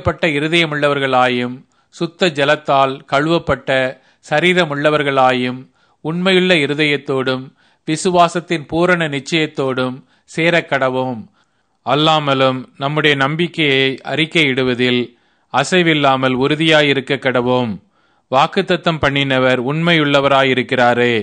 அழைக்கப்பட்ட இருதயமுள்ளவர்களாயும் சுத்த ஜலத்தால் கழுவப்பட்ட சரீரமுள்ளவர்களாயும் உண்மையுள்ள இருதயத்தோடும் விசுவாசத்தின் பூரண நிச்சயத்தோடும் சேரக்கடவோம் அல்லாமலும் நம்முடைய நம்பிக்கையை அறிக்கையிடுவதில் அசைவில்லாமல் உறுதியாயிருக்க கடவோம் வாக்குத்தத்தம் பண்ணினவர் உண்மையுள்ளவராயிருக்கிறாரே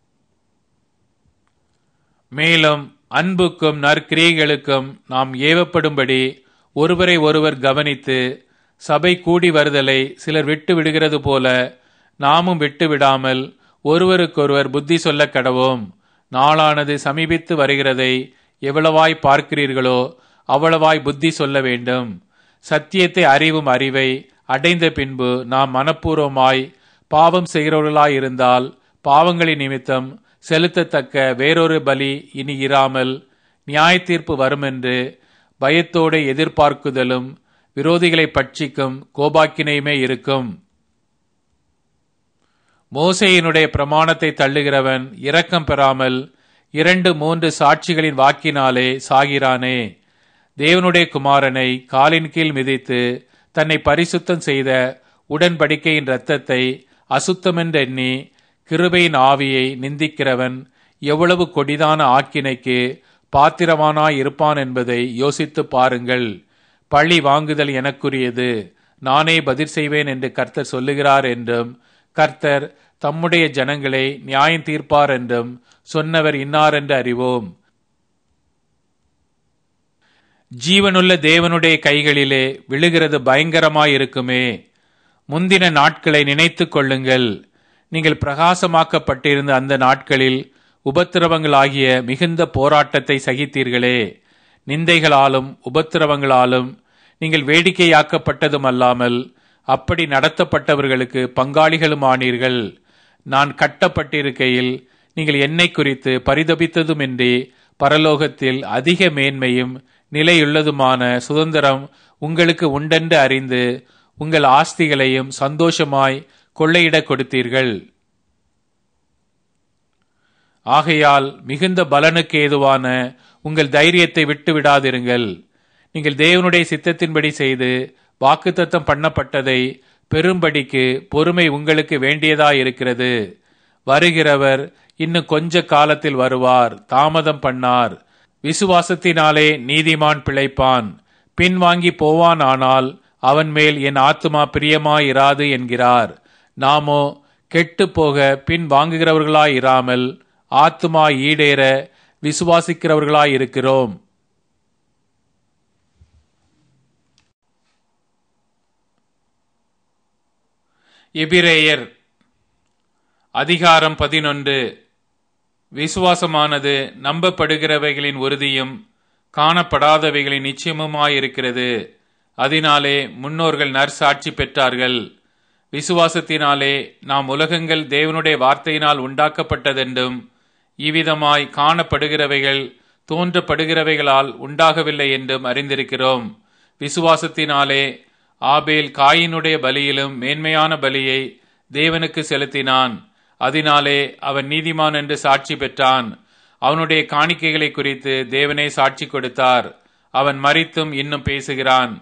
மேலும் அன்புக்கும் நற்கிரியைகளுக்கும் நாம் ஏவப்படும்படி ஒருவரை ஒருவர் கவனித்து சபை கூடி வருதலை சிலர் விட்டு விடுகிறது போல நாமும் விட்டு விடாமல் ஒருவருக்கொருவர் புத்தி சொல்ல கடவோம் நாளானது சமீபித்து வருகிறதை எவ்வளவாய் பார்க்கிறீர்களோ அவ்வளவாய் புத்தி சொல்ல வேண்டும் சத்தியத்தை அறிவும் அறிவை அடைந்த பின்பு நாம் மனப்பூர்வமாய் பாவம் செய்கிறவர்களாயிருந்தால் பாவங்களின் நிமித்தம் செலுத்தத்தக்க வேறொரு பலி இனி இராமல் நியாய தீர்ப்பு வருமென்று பயத்தோடு எதிர்பார்க்குதலும் விரோதிகளை பட்சிக்கும் கோபாக்கினையுமே இருக்கும் மோசையினுடைய பிரமாணத்தை தள்ளுகிறவன் இரக்கம் பெறாமல் இரண்டு மூன்று சாட்சிகளின் வாக்கினாலே சாகிறானே தேவனுடைய குமாரனை காலின் கீழ் மிதித்து தன்னை பரிசுத்தம் செய்த உடன்படிக்கையின் இரத்தத்தை அசுத்தமென்றெண்ணி கிருபையின் ஆவியை நிந்திக்கிறவன் எவ்வளவு கொடிதான ஆக்கினைக்கு பாத்திரவானாய் இருப்பான் என்பதை யோசித்து பாருங்கள் பழி வாங்குதல் எனக்குரியது நானே பதில் செய்வேன் என்று கர்த்தர் சொல்லுகிறார் என்றும் கர்த்தர் தம்முடைய ஜனங்களை நியாயம் தீர்ப்பார் என்றும் சொன்னவர் இன்னார் என்று அறிவோம் ஜீவனுள்ள தேவனுடைய கைகளிலே விழுகிறது பயங்கரமாயிருக்குமே முந்தின நாட்களை நினைத்துக் கொள்ளுங்கள் நீங்கள் பிரகாசமாக்கப்பட்டிருந்த அந்த நாட்களில் உபத்திரவங்களாகிய மிகுந்த போராட்டத்தை சகித்தீர்களே நிந்தைகளாலும் உபத்திரவங்களாலும் நீங்கள் வேடிக்கையாக்கப்பட்டதும் அல்லாமல் அப்படி நடத்தப்பட்டவர்களுக்கு பங்காளிகளும் ஆனீர்கள் நான் கட்டப்பட்டிருக்கையில் நீங்கள் என்னை குறித்து பரிதபித்ததுமின்றி பரலோகத்தில் அதிக மேன்மையும் நிலையுள்ளதுமான சுதந்திரம் உங்களுக்கு உண்டென்று அறிந்து உங்கள் ஆஸ்திகளையும் சந்தோஷமாய் கொள்ளையிடக் கொடுத்தீர்கள் ஆகையால் மிகுந்த பலனுக்கு ஏதுவான உங்கள் தைரியத்தை விட்டு விடாதிருங்கள் நீங்கள் தேவனுடைய சித்தத்தின்படி செய்து வாக்குத்தத்தம் பண்ணப்பட்டதை பெரும்படிக்கு பொறுமை உங்களுக்கு வேண்டியதாயிருக்கிறது வருகிறவர் இன்னும் கொஞ்ச காலத்தில் வருவார் தாமதம் பண்ணார் விசுவாசத்தினாலே நீதிமான் பிழைப்பான் பின்வாங்கி போவான் ஆனால் அவன் மேல் என் ஆத்துமா பிரியமாயிராது என்கிறார் நாமோ கெட்டு போக பின் வாங்குகிறவர்களாயிராமல் ஆத்துமா ஈடேற விசுவாசிக்கிறவர்களாயிருக்கிறோம் எபிரேயர் அதிகாரம் பதினொன்று விசுவாசமானது நம்பப்படுகிறவைகளின் உறுதியும் காணப்படாதவைகளின் நிச்சயமுமாயிருக்கிறது அதனாலே முன்னோர்கள் நற்சாட்சி பெற்றார்கள் விசுவாசத்தினாலே நாம் உலகங்கள் தேவனுடைய வார்த்தையினால் உண்டாக்கப்பட்டதென்றும் இவ்விதமாய் காணப்படுகிறவைகள் தோன்றப்படுகிறவைகளால் உண்டாகவில்லை என்றும் அறிந்திருக்கிறோம் விசுவாசத்தினாலே ஆபேல் காயினுடைய பலியிலும் மேன்மையான பலியை தேவனுக்கு செலுத்தினான் அதனாலே அவன் நீதிமான் என்று சாட்சி பெற்றான் அவனுடைய காணிக்கைகளை குறித்து தேவனே சாட்சி கொடுத்தார் அவன் மறித்தும் இன்னும் பேசுகிறான்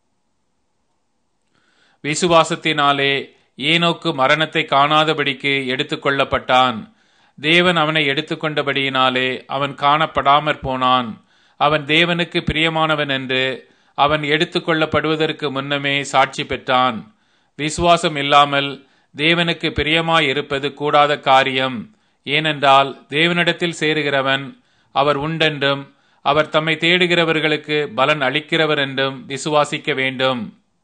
விசுவாசத்தினாலே ஏனோக்கு மரணத்தை காணாதபடிக்கு எடுத்துக்கொள்ளப்பட்டான் தேவன் அவனை எடுத்துக்கொண்டபடியினாலே அவன் காணப்படாமற் போனான் அவன் தேவனுக்கு பிரியமானவன் என்று அவன் எடுத்துக்கொள்ளப்படுவதற்கு முன்னமே சாட்சி பெற்றான் விசுவாசம் இல்லாமல் தேவனுக்கு பிரியமாய் இருப்பது கூடாத காரியம் ஏனென்றால் தேவனிடத்தில் சேருகிறவன் அவர் உண்டென்றும் அவர் தம்மை தேடுகிறவர்களுக்கு பலன் அளிக்கிறவர் என்றும் விசுவாசிக்க வேண்டும்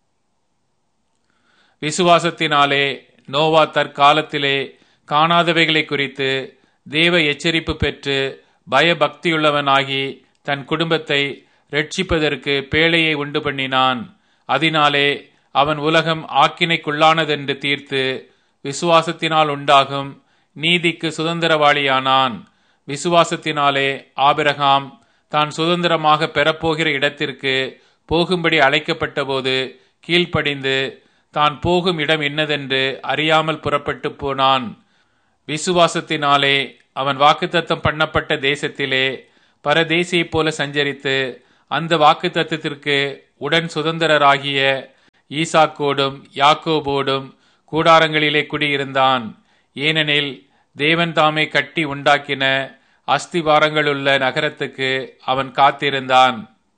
விசுவாசத்தினாலே நோவா தற்காலத்திலே காணாதவைகளை குறித்து தேவ எச்சரிப்பு பெற்று பயபக்தியுள்ளவனாகி தன் குடும்பத்தை ரட்சிப்பதற்கு பேழையை உண்டு பண்ணினான் அதனாலே அவன் உலகம் ஆக்கினைக்குள்ளானதென்று தீர்த்து விசுவாசத்தினால் உண்டாகும் நீதிக்கு சுதந்திரவாளியானான் விசுவாசத்தினாலே ஆபிரகாம் தான் சுதந்திரமாக பெறப்போகிற இடத்திற்கு போகும்படி அழைக்கப்பட்டபோது கீழ்ப்படிந்து தான் போகும் இடம் என்னதென்று அறியாமல் புறப்பட்டு போனான் விசுவாசத்தினாலே அவன் வாக்குத்தத்தம் பண்ணப்பட்ட தேசத்திலே பரதேசியைப் போல சஞ்சரித்து அந்த வாக்குத்தத்தத்திற்கு உடன் சுதந்திரராகிய ஈசாக்கோடும் யாக்கோபோடும் கூடாரங்களிலே குடியிருந்தான் ஏனெனில் தேவன் தாமே கட்டி உண்டாக்கின அஸ்திவாரங்களுள்ள நகரத்துக்கு அவன் காத்திருந்தான்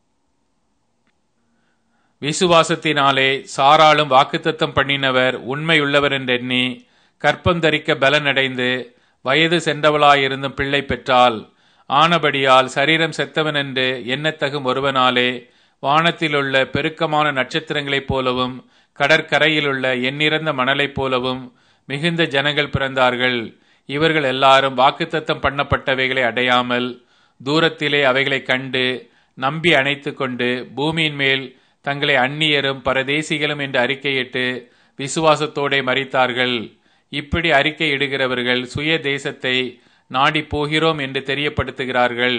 விசுவாசத்தினாலே சாராளும் வாக்குத்தத்தம் பண்ணினவர் உண்மையுள்ளவர் என்றெண்ணி கற்பம் தரிக்க பலனடைந்து வயது சென்றவளாயிருந்தும் பிள்ளை பெற்றாள் ஆனபடியால் சரீரம் செத்தவன் என்று எண்ணத்தகும் ஒருவனாலே வானத்திலுள்ள பெருக்கமான நட்சத்திரங்களைப் போலவும் கடற்கரையிலுள்ள எண்ணிறந்த மணலைப் போலவும் மிகுந்த ஜனங்கள் பிறந்தார்கள் இவர்கள் எல்லாரும் வாக்குத்தத்தம் பண்ணப்பட்டவைகளை அடையாமல் தூரத்திலே அவைகளை கண்டு நம்பி அணைத்து கொண்டு பூமியின் மேல் தங்களை அந்நியரும் பரதேசிகளும் என்று அறிக்கையிட்டு விசுவாசத்தோടെ மறித்தார்கள் இப்படி அறிக்கை இடுகிறவர்கள் சுய தேசத்தை நாடி போகிறோம் என்று தெரியப்படுத்துகிறார்கள்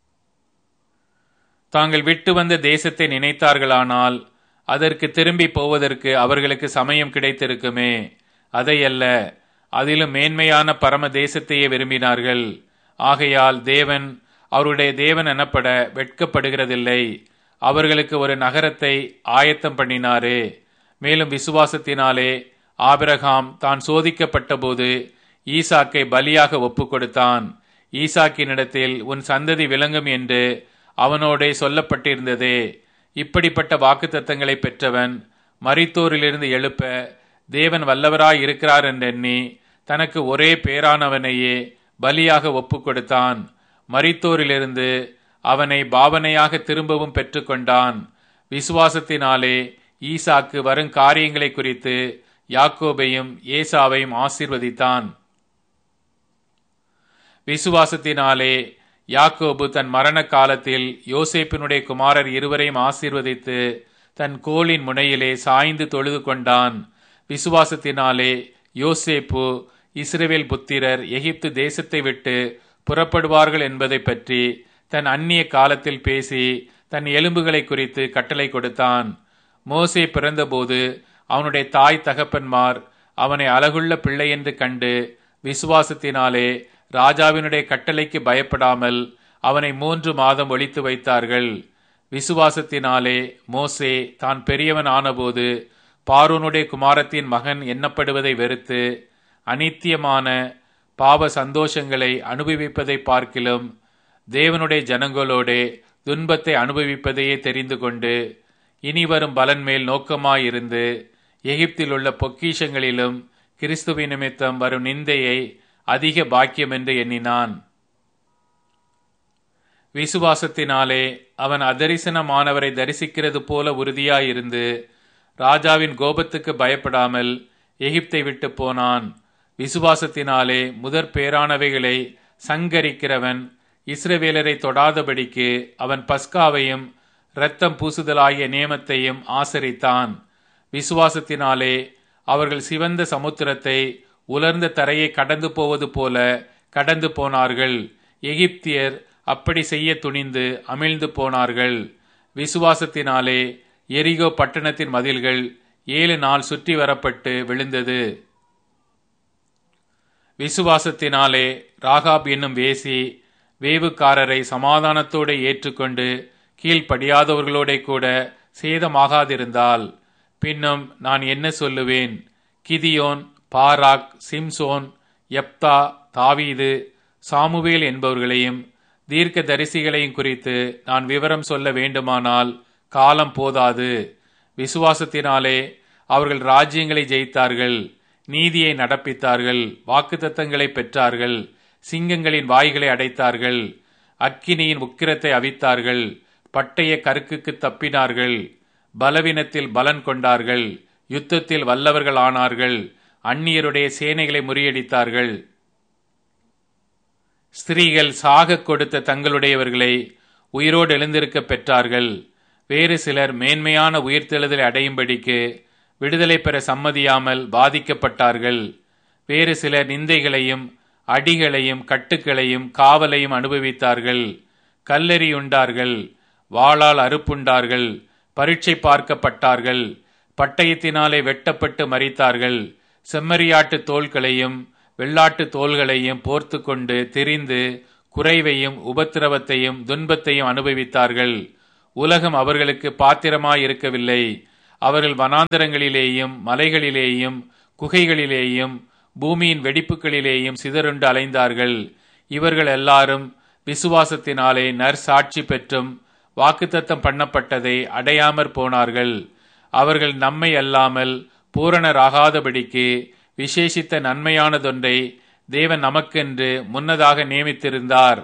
தாங்கள் விட்டு வந்த தேசத்தை நினைத்தார்களானால் அதற்கு திரும்பி போவதற்கு அவர்களுக்கு சமயம் கிடைத்திருக்குமே அதையல்ல அதிலும் மேன்மையான பரம தேசத்தையே விரும்பினார்கள் ஆகையால் தேவன் அவருடைய தேவன் எனப்பட வெட்கப்படுகிறதில்லை அவர்களுக்கு ஒரு நகரத்தை ஆயத்தம் பண்ணினாரே மேலும் விசுவாசத்தினாலே ஆபிரகாம் தான் சோதிக்கப்பட்ட போது ஈசாக்கை பலியாக ஒப்பு கொடுத்தான் ஈசாக்கினிடத்தில் உன் சந்ததி விளங்கும் என்று அவனோடே சொல்லப்பட்டிருந்ததே இப்படிப்பட்ட வாக்குத்தத்தங்களை பெற்றவன் மரித்தோரிலிருந்து எழுப்ப தேவன் வல்லவராய் இருக்கிறார் என்றெண்ணி தனக்கு ஒரே பேரானவனையே பலியாக ஒப்பு கொடுத்தான் மரித்தோரிலிருந்து அவனை பாவனையாக திரும்பவும் பெற்றுக்கொண்டான் விசுவாசத்தினாலே ஈசாக்கு வரும் காரியங்களை குறித்து யாக்கோபையும் ஏசாவையும் ஆசீர்வதித்தான் விசுவாசத்தினாலே யாக்கோபு தன் மரண காலத்தில் யோசேப்பினுடைய குமாரர் இருவரையும் ஆசீர்வதித்து தன் கோலின் முனையிலே சாய்ந்து தொழுது கொண்டான் விசுவாசத்தினாலே யோசேப்பு இஸ்ரேவேல் புத்திரர் எகிப்து தேசத்தை விட்டு புறப்படுவார்கள் என்பதை பற்றி தன் அந்நிய காலத்தில் பேசி தன் எலும்புகளை குறித்து கட்டளை கொடுத்தான் மோசே பிறந்தபோது அவனுடைய தாய் தகப்பன்மார் அவனை அழகுள்ள பிள்ளை என்று கண்டு விசுவாசத்தினாலே ராஜாவினுடைய கட்டளைக்கு பயப்படாமல் அவனை மூன்று மாதம் ஒழித்து வைத்தார்கள் விசுவாசத்தினாலே மோசே தான் பெரியவன் ஆனபோது பார்வோனுடைய குமாரத்தின் மகன் எண்ணப்படுவதை வெறுத்து அனித்தியமான பாவ சந்தோஷங்களை அனுபவிப்பதை பார்க்கிலும் தேவனுடைய ஜனங்களோடே துன்பத்தை அனுபவிப்பதையே தெரிந்து கொண்டு இனி வரும் பலன் மேல் நோக்கமாயிருந்து எகிப்தில் உள்ள பொக்கிஷங்களிலும் கிறிஸ்துவ நிமித்தம் வரும் நிந்தையை அதிக பாக்கியம் என்று எண்ணினான் விசுவாசத்தினாலே அவன் அதரிசனமானவரை தரிசிக்கிறது போல உறுதியாயிருந்து ராஜாவின் கோபத்துக்கு பயப்படாமல் எகிப்தை விட்டு போனான் விசுவாசத்தினாலே முதற் பேரானவைகளை சங்கரிக்கிறவன் இஸ்ரவேலரை தொடாதபடிக்கு அவன் பஸ்காவையும் இரத்தம் பூசுதலாகிய நியமத்தையும் ஆசரித்தான் விசுவாசத்தினாலே அவர்கள் சிவந்த சமுத்திரத்தை உலர்ந்த தரையை கடந்து போவது போல கடந்து போனார்கள் எகிப்தியர் அப்படி செய்ய துணிந்து அமிழ்ந்து போனார்கள் விசுவாசத்தினாலே எரிகோ பட்டணத்தின் மதில்கள் ஏழு நாள் சுற்றி வரப்பட்டு விழுந்தது விசுவாசத்தினாலே ராகாப் என்னும் வேசி வேவுக்காரரை சமாதானத்தோடு ஏற்றுக்கொண்டு கீழ்ப்படியாதவர்களோட கூட சேதமாகாதிருந்தால் பின்னும் நான் என்ன சொல்லுவேன் கிதியோன் பாராக் சிம்சோன் எப்தா தாவீது சாமுவேல் என்பவர்களையும் தீர்க்க தரிசிகளையும் குறித்து நான் விவரம் சொல்ல வேண்டுமானால் காலம் போதாது விசுவாசத்தினாலே அவர்கள் ராஜ்யங்களை ஜெயித்தார்கள் நீதியை நடப்பித்தார்கள் வாக்குத்தத்தங்களை பெற்றார்கள் சிங்கங்களின் வாய்களை அடைத்தார்கள் அக்கினியின் உக்கிரத்தை அவித்தார்கள் பட்டய கருக்குக்கு தப்பினார்கள் பலவீனத்தில் பலன் கொண்டார்கள் யுத்தத்தில் வல்லவர்கள் ஆனார்கள் அந்நியருடைய சேனைகளை முறியடித்தார்கள் ஸ்திரீகள் சாக கொடுத்த தங்களுடையவர்களை உயிரோடு எழுந்திருக்க பெற்றார்கள் வேறு சிலர் மேன்மையான உயிர்த்தெழுதலை அடையும்படிக்கு விடுதலை பெற சம்மதியாமல் பாதிக்கப்பட்டார்கள் வேறு சிலர் நிந்தைகளையும் அடிகளையும் கட்டுக்களையும் காவலையும் அனுபவித்தார்கள் கல்லெறியுண்டார்கள் வாளால் அறுப்புண்டார்கள் பரீட்சை பார்க்கப்பட்டார்கள் பட்டயத்தினாலே வெட்டப்பட்டு மறித்தார்கள் செம்மறியாட்டு தோள்களையும் வெள்ளாட்டு தோள்களையும் போர்த்து கொண்டு திரிந்து குறைவையும் உபத்திரவத்தையும் துன்பத்தையும் அனுபவித்தார்கள் உலகம் அவர்களுக்கு பாத்திரமாயிருக்கவில்லை அவர்கள் வனாந்தரங்களிலேயும் மலைகளிலேயும் குகைகளிலேயும் பூமியின் வெடிப்புகளிலேயும் சிதறுண்டு அலைந்தார்கள் இவர்கள் எல்லாரும் விசுவாசத்தினாலே நற்சாட்சி பெற்றும் வாக்குத்தத்தம் பண்ணப்பட்டதை அடையாமற் போனார்கள் அவர்கள் நம்மை அல்லாமல் பூரணராகாதபடிக்கு விசேஷித்த நன்மையானதொன்றை தேவன் நமக்கென்று முன்னதாக நியமித்திருந்தார்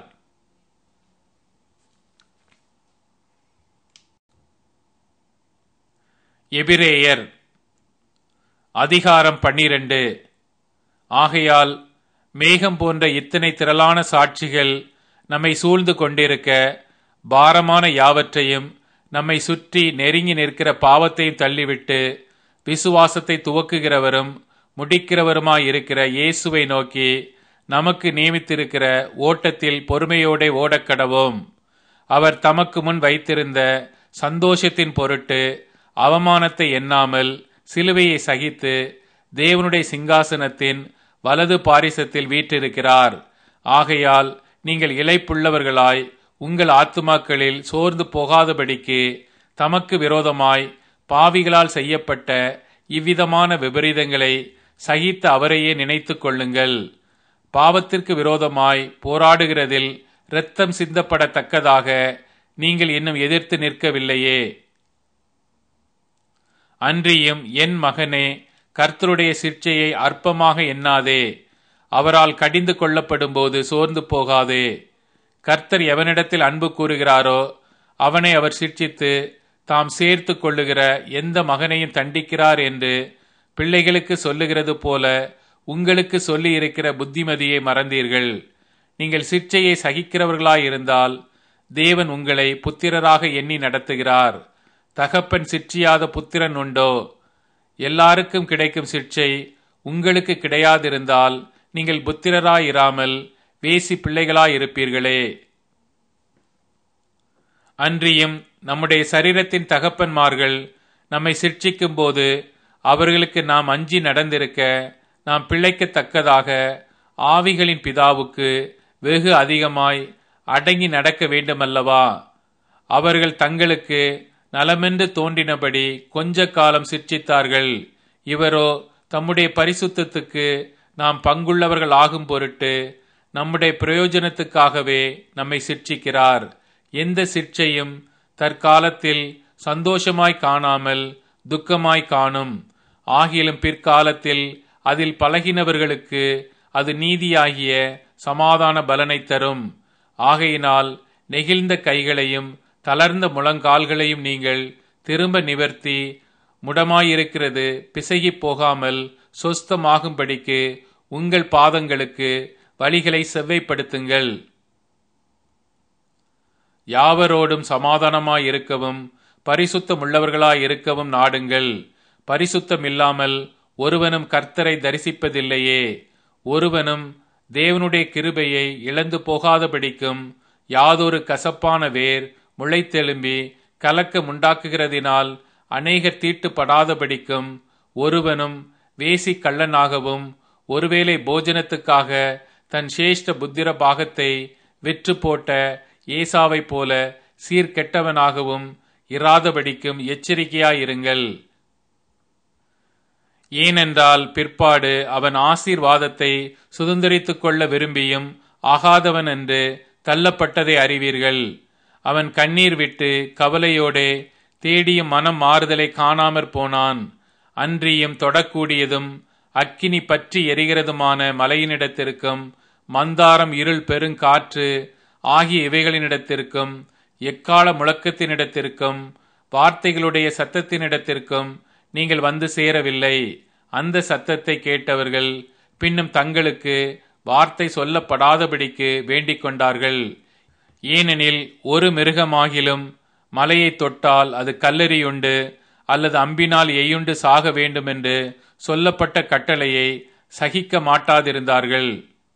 எபிரேயர் அதிகாரம் பன்னிரண்டு ஆகையால் மேகம் போன்ற இத்தனை திரளான சாட்சிகள் நம்மை சூழ்ந்து கொண்டிருக்க பாரமான யாவற்றையும் நம்மை சுற்றி நெருங்கி நிற்கிற பாவத்தையும் தள்ளிவிட்டு விசுவாசத்தை துவக்குகிறவரும் முடிக்கிறவருமாயிருக்கிற இயேசுவை நோக்கி நமக்கு நியமித்திருக்கிற ஓட்டத்தில் பொறுமையோടെ ஓடக்கடவோம் அவர் தமக்கு முன் வைத்திருந்த சந்தோஷத்தின் பொருட்டு அவமானத்தை எண்ணாமல் சிலுவையை சகித்து தேவனுடைய சிங்காசனத்தின் வலது பாரிசத்தில் வீற்றிருக்கிறார் ஆகையால் நீங்கள் இலைப்புள்ளவர்களாய் உங்கள் ஆத்துமாக்களில் சோர்ந்து போகாதபடிக்கு தமக்கு விரோதமாய் பாவிகளால் செய்யப்பட்ட இவ்விதமான விபரீதங்களை சகித்த அவரையே நினைத்து கொள்ளுங்கள் பாவத்திற்கு விரோதமாய் போராடுகிறதில் இரத்தம் சிந்தப்படத்தக்கதாக நீங்கள் இன்னும் எதிர்த்து நிற்கவில்லையே அன்றியும் என் மகனே கர்த்தருடைய சிற்சையை அற்பமாக எண்ணாதே அவரால் கடிந்து கொள்ளப்படும் போது சோர்ந்து போகாதே கர்த்தர் எவனிடத்தில் அன்பு கூறுகிறாரோ அவனை அவர் சிர்ச்சித்து தாம் சேர்த்து கொள்ளுகிற எந்த மகனையும் தண்டிக்கிறார் என்று பிள்ளைகளுக்கு சொல்லுகிறது போல உங்களுக்கு சொல்லி இருக்கிற புத்திமதியை மறந்தீர்கள் நீங்கள் சிற்சையை சகிக்கிறவர்களாயிருந்தால் தேவன் உங்களை புத்திரராக எண்ணி நடத்துகிறார் தகப்பன் சிற்றியாத புத்திரன் உண்டோ எல்லாருக்கும் கிடைக்கும் சிற்சை உங்களுக்கு கிடையாதிருந்தால் நீங்கள் புத்திரராயிராமல் வேசி பிள்ளைகளாயிருப்பீர்களே அன்றியும் நம்முடைய சரீரத்தின் தகப்பன்மார்கள் நம்மை சிற்சிக்கும் போது அவர்களுக்கு நாம் அஞ்சி நடந்திருக்க நாம் பிழைக்கத்தக்கதாக ஆவிகளின் பிதாவுக்கு வெகு அதிகமாய் அடங்கி நடக்க வேண்டுமல்லவா அவர்கள் தங்களுக்கு நலமென்று தோன்றினபடி கொஞ்ச காலம் சிர்ச்சித்தார்கள் இவரோ தம்முடைய பரிசுத்தத்துக்கு நாம் பங்குள்ளவர்கள் ஆகும் பொருட்டு நம்முடைய பிரயோஜனத்துக்காகவே நம்மை சிர்ச்சிக்கிறார் எந்த சிற்சையும் தற்காலத்தில் சந்தோஷமாய் காணாமல் துக்கமாய் காணும் ஆகிலும் பிற்காலத்தில் அதில் பழகினவர்களுக்கு அது நீதியாகிய சமாதான பலனை தரும் ஆகையினால் நெகிழ்ந்த கைகளையும் தளர்ந்த முழங்கால்களையும் நீங்கள் திரும்ப நிவர்த்தி முடமாயிருக்கிறது பிசகி போகாமல் சொஸ்தமாகும்படிக்கு உங்கள் பாதங்களுக்கு வழிகளை செவ்வைப்படுத்துங்கள் யாவரோடும் சமாதானமாயிருக்கவும் பரிசுத்தமுள்ளவர்களாயிருக்கவும் நாடுங்கள் பரிசுத்தம் இல்லாமல் ஒருவனும் கர்த்தரை தரிசிப்பதில்லையே ஒருவனும் தேவனுடைய கிருபையை இழந்து போகாதபடிக்கும் யாதொரு கசப்பான வேர் முளைத்தெழும்பி கலக்கம் உண்டாக்குகிறதினால் அநேகர் தீட்டுப்படாதபடிக்கும் ஒருவனும் வேசி கள்ளனாகவும் ஒருவேளை போஜனத்துக்காக தன் சேஷ்ட புத்திர பாகத்தை விற்று போட்ட ஏசாவைப் போல சீர்கெட்டவனாகவும் இராதபடிக்கும் எச்சரிக்கையாயிருங்கள் ஏனென்றால் பிற்பாடு அவன் ஆசீர்வாதத்தை சுதந்திரித்துக் கொள்ள விரும்பியும் ஆகாதவன் என்று தள்ளப்பட்டதை அறிவீர்கள் அவன் கண்ணீர் விட்டு கவலையோடே தேடியும் மனம் மாறுதலை காணாமற் போனான் அன்றியும் தொடக்கூடியதும் அக்கினி பற்றி எரிகிறதுமான மலையினிடத்திற்கும் மந்தாரம் இருள் பெருங்காற்று ஆகிய இவைகளினிடத்திற்கும் எக்கால முழக்கத்தினிடத்திற்கும் வார்த்தைகளுடைய சத்தத்தினிடத்திற்கும் நீங்கள் வந்து சேரவில்லை அந்த சத்தத்தை கேட்டவர்கள் பின்னும் தங்களுக்கு வார்த்தை சொல்லப்படாதபடிக்கு வேண்டிக் கொண்டார்கள் ஏனெனில் ஒரு மிருகமாகிலும் மலையை தொட்டால் அது கல்லெறியுண்டு அல்லது அம்பினால் எய்யுண்டு சாக வேண்டுமென்று சொல்லப்பட்ட கட்டளையை சகிக்க மாட்டாதிருந்தார்கள்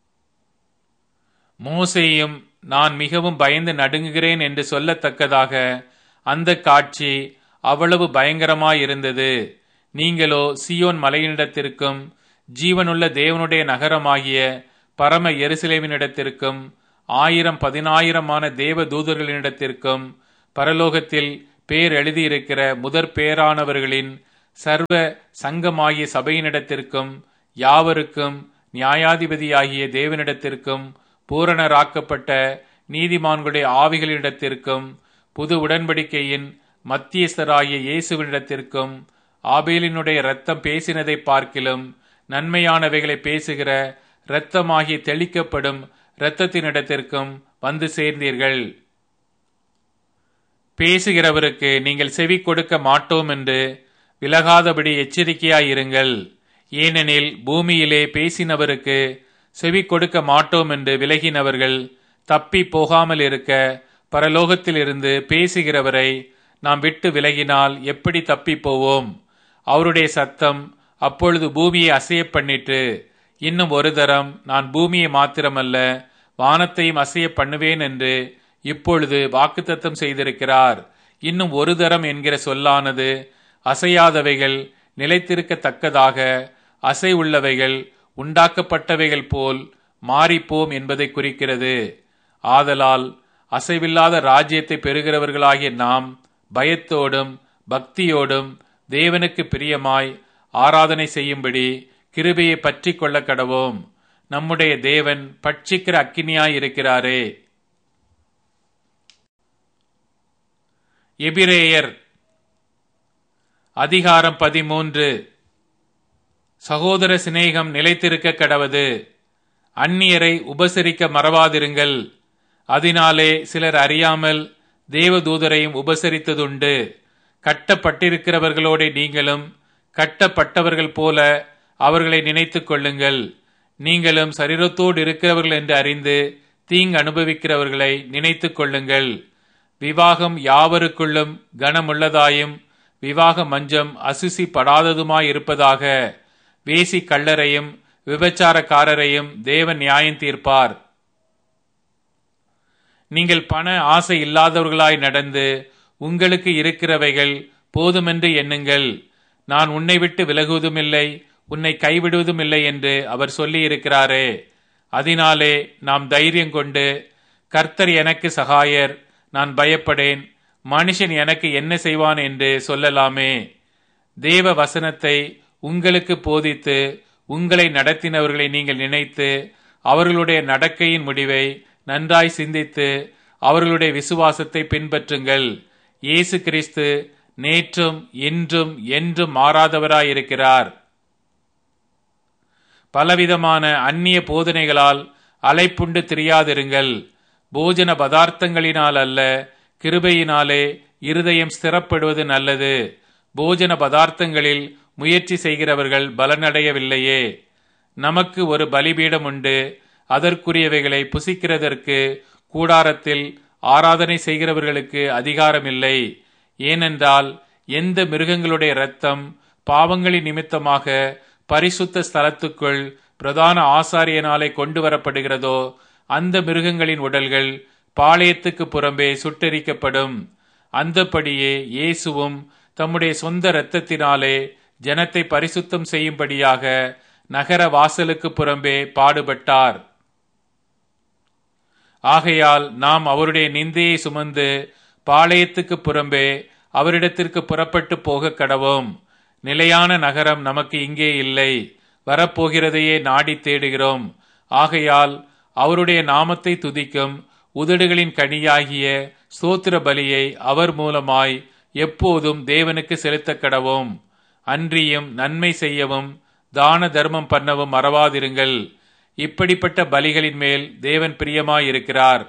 மோசையும் நான் மிகவும் பயந்து நடுங்குகிறேன் என்று சொல்லத்தக்கதாக அந்த காட்சி அவ்வளவு பயங்கரமாயிருந்தது நீங்களோ சியோன் மலையினிடத்திற்கும் ஜீவனுள்ள தேவனுடைய நகரமாகிய பரம எருசலேமினிடத்திற்கும் ஆயிரம் பதினாயிரமான தேவ தூதர்களினிடத்திற்கும் பரலோகத்தில் பேர் எழுதியிருக்கிற முதற் பேரானவர்களின் சர்வ சங்கமாகிய சபையினிடத்திற்கும் யாவருக்கும் நியாயாதிபதியாகிய தேவனிடத்திற்கும் பூரணராக்கப்பட்ட நீதிமான்களுடைய ஆவிகளிடத்திற்கும் புது உடன்படிக்கையின் மத்தியஸ்தராகிய இயேசுவினிடத்திற்கும் ஆபேலினுடைய இரத்தம் பேசினதை பார்க்கிலும் நன்மையானவைகளை பேசுகிற இரத்தமாகிய தெளிக்கப்படும் இரத்தத்தினிடத்திற்கும் வந்து சேர்ந்தீர்கள் பேசுகிறவருக்கு நீங்கள் செவி கொடுக்க மாட்டோம் என்று விலகாதபடி எச்சரிக்கையாயிருங்கள் ஏனெனில் பூமியிலே பேசினவருக்கு செவி கொடுக்க மாட்டோம் என்று விலகினவர்கள் தப்பி போகாமல் இருக்க பரலோகத்திலிருந்து பேசுகிறவரை நாம் விட்டு விலகினால் எப்படி தப்பி போவோம் அவருடைய சத்தம் அப்பொழுது பூமியை அசைய பண்ணிட்டு இன்னும் ஒரு தரம் நான் பூமியை மாத்திரமல்ல வானத்தையும் அசைய பண்ணுவேன் என்று இப்பொழுது வாக்குத்தத்தம் செய்திருக்கிறார் இன்னும் ஒரு தரம் என்கிற சொல்லானது அசையாதவைகள் நிலைத்திருக்கத்தக்கதாக அசை உள்ளவைகள் உண்டாக்கப்பட்டவைகள் போல் மாறிப்போம் என்பதை குறிக்கிறது ஆதலால் அசைவில்லாத ராஜ்யத்தை பெறுகிறவர்களாகிய நாம் பயத்தோடும் பக்தியோடும் தேவனுக்கு பிரியமாய் ஆராதனை செய்யும்படி கிருபையை பற்றி கொள்ள கடவோம் நம்முடைய தேவன் பட்சிக்கிற அக்கினியாய் இருக்கிறாரே எபிரேயர் அதிகாரம் பதிமூன்று சகோதர சிநேகம் நிலைத்திருக்க கடவது அந்நியரை உபசரிக்க மறவாதிருங்கள் அதனாலே சிலர் அறியாமல் தேவதூதரையும் உபசரித்ததுண்டு கட்டப்பட்டிருக்கிறவர்களோட நீங்களும் கட்டப்பட்டவர்கள் போல அவர்களை நினைத்துக் கொள்ளுங்கள் நீங்களும் சரீரத்தோடு இருக்கிறவர்கள் என்று அறிந்து தீங்கு அனுபவிக்கிறவர்களை நினைத்துக் கொள்ளுங்கள் விவாகம் யாவருக்குள்ளும் கனமுள்ளதாயும் விவாக மஞ்சம் அசுசி படாததுமாயிருப்பதாக வேசி கள்ளரையும் விபச்சாரக்காரரையும் தேவன் நியாயம் தீர்ப்பார் நீங்கள் பண ஆசை இல்லாதவர்களாய் நடந்து உங்களுக்கு இருக்கிறவைகள் போதுமென்று எண்ணுங்கள் நான் உன்னை விட்டு விலகுவதுமில்லை உன்னை கைவிடுவதும் இல்லை என்று அவர் சொல்லியிருக்கிறாரே அதனாலே நாம் தைரியம் கொண்டு கர்த்தர் எனக்கு சகாயர் நான் பயப்படேன் மனுஷன் எனக்கு என்ன செய்வான் என்று சொல்லலாமே தேவ வசனத்தை உங்களுக்கு போதித்து உங்களை நடத்தினவர்களை நீங்கள் நினைத்து அவர்களுடைய நடக்கையின் முடிவை நன்றாய் சிந்தித்து அவர்களுடைய விசுவாசத்தை பின்பற்றுங்கள் இயேசு கிறிஸ்து நேற்றும் இன்றும் என்றும் மாறாதவராயிருக்கிறார் பலவிதமான அந்நிய போதனைகளால் அலைப்புண்டு திரியாதிருங்கள் போஜன பதார்த்தங்களினால் அல்ல கிருபையினாலே இருதயம் ஸ்திரப்படுவது நல்லது போஜன பதார்த்தங்களில் முயற்சி செய்கிறவர்கள் பலனடையவில்லையே நமக்கு ஒரு பலிபீடம் உண்டு அதற்குரியவைகளை புசிக்கிறதற்கு கூடாரத்தில் ஆராதனை செய்கிறவர்களுக்கு அதிகாரமில்லை ஏனென்றால் எந்த மிருகங்களுடைய இரத்தம் பாவங்களின் நிமித்தமாக பரிசுத்த ஸ்தலத்துக்குள் பிரதான ஆசாரியனாலே கொண்டு வரப்படுகிறதோ அந்த மிருகங்களின் உடல்கள் பாளையத்துக்கு புறம்பே சுட்டெரிக்கப்படும் அந்தபடியே இயேசுவும் தம்முடைய சொந்த இரத்தத்தினாலே ஜனத்தை பரிசுத்தம் செய்யும்படியாக நகர வாசலுக்கு புறம்பே பாடுபட்டார் ஆகையால் நாம் அவருடைய நிந்தையை சுமந்து பாளையத்துக்கு புறம்பே அவரிடத்திற்கு புறப்பட்டு போக கடவோம் நிலையான நகரம் நமக்கு இங்கே இல்லை வரப்போகிறதையே நாடி தேடுகிறோம் ஆகையால் அவருடைய நாமத்தை துதிக்கும் உதடுகளின் கனியாகிய சோத்திர பலியை அவர் மூலமாய் எப்போதும் தேவனுக்கு செலுத்த கடவோம் அன்றியும் நன்மை செய்யவும் தான தர்மம் பண்ணவும் மறவாதிருங்கள் இப்படிப்பட்ட பலிகளின் மேல் தேவன் பிரியமாயிருக்கிறார்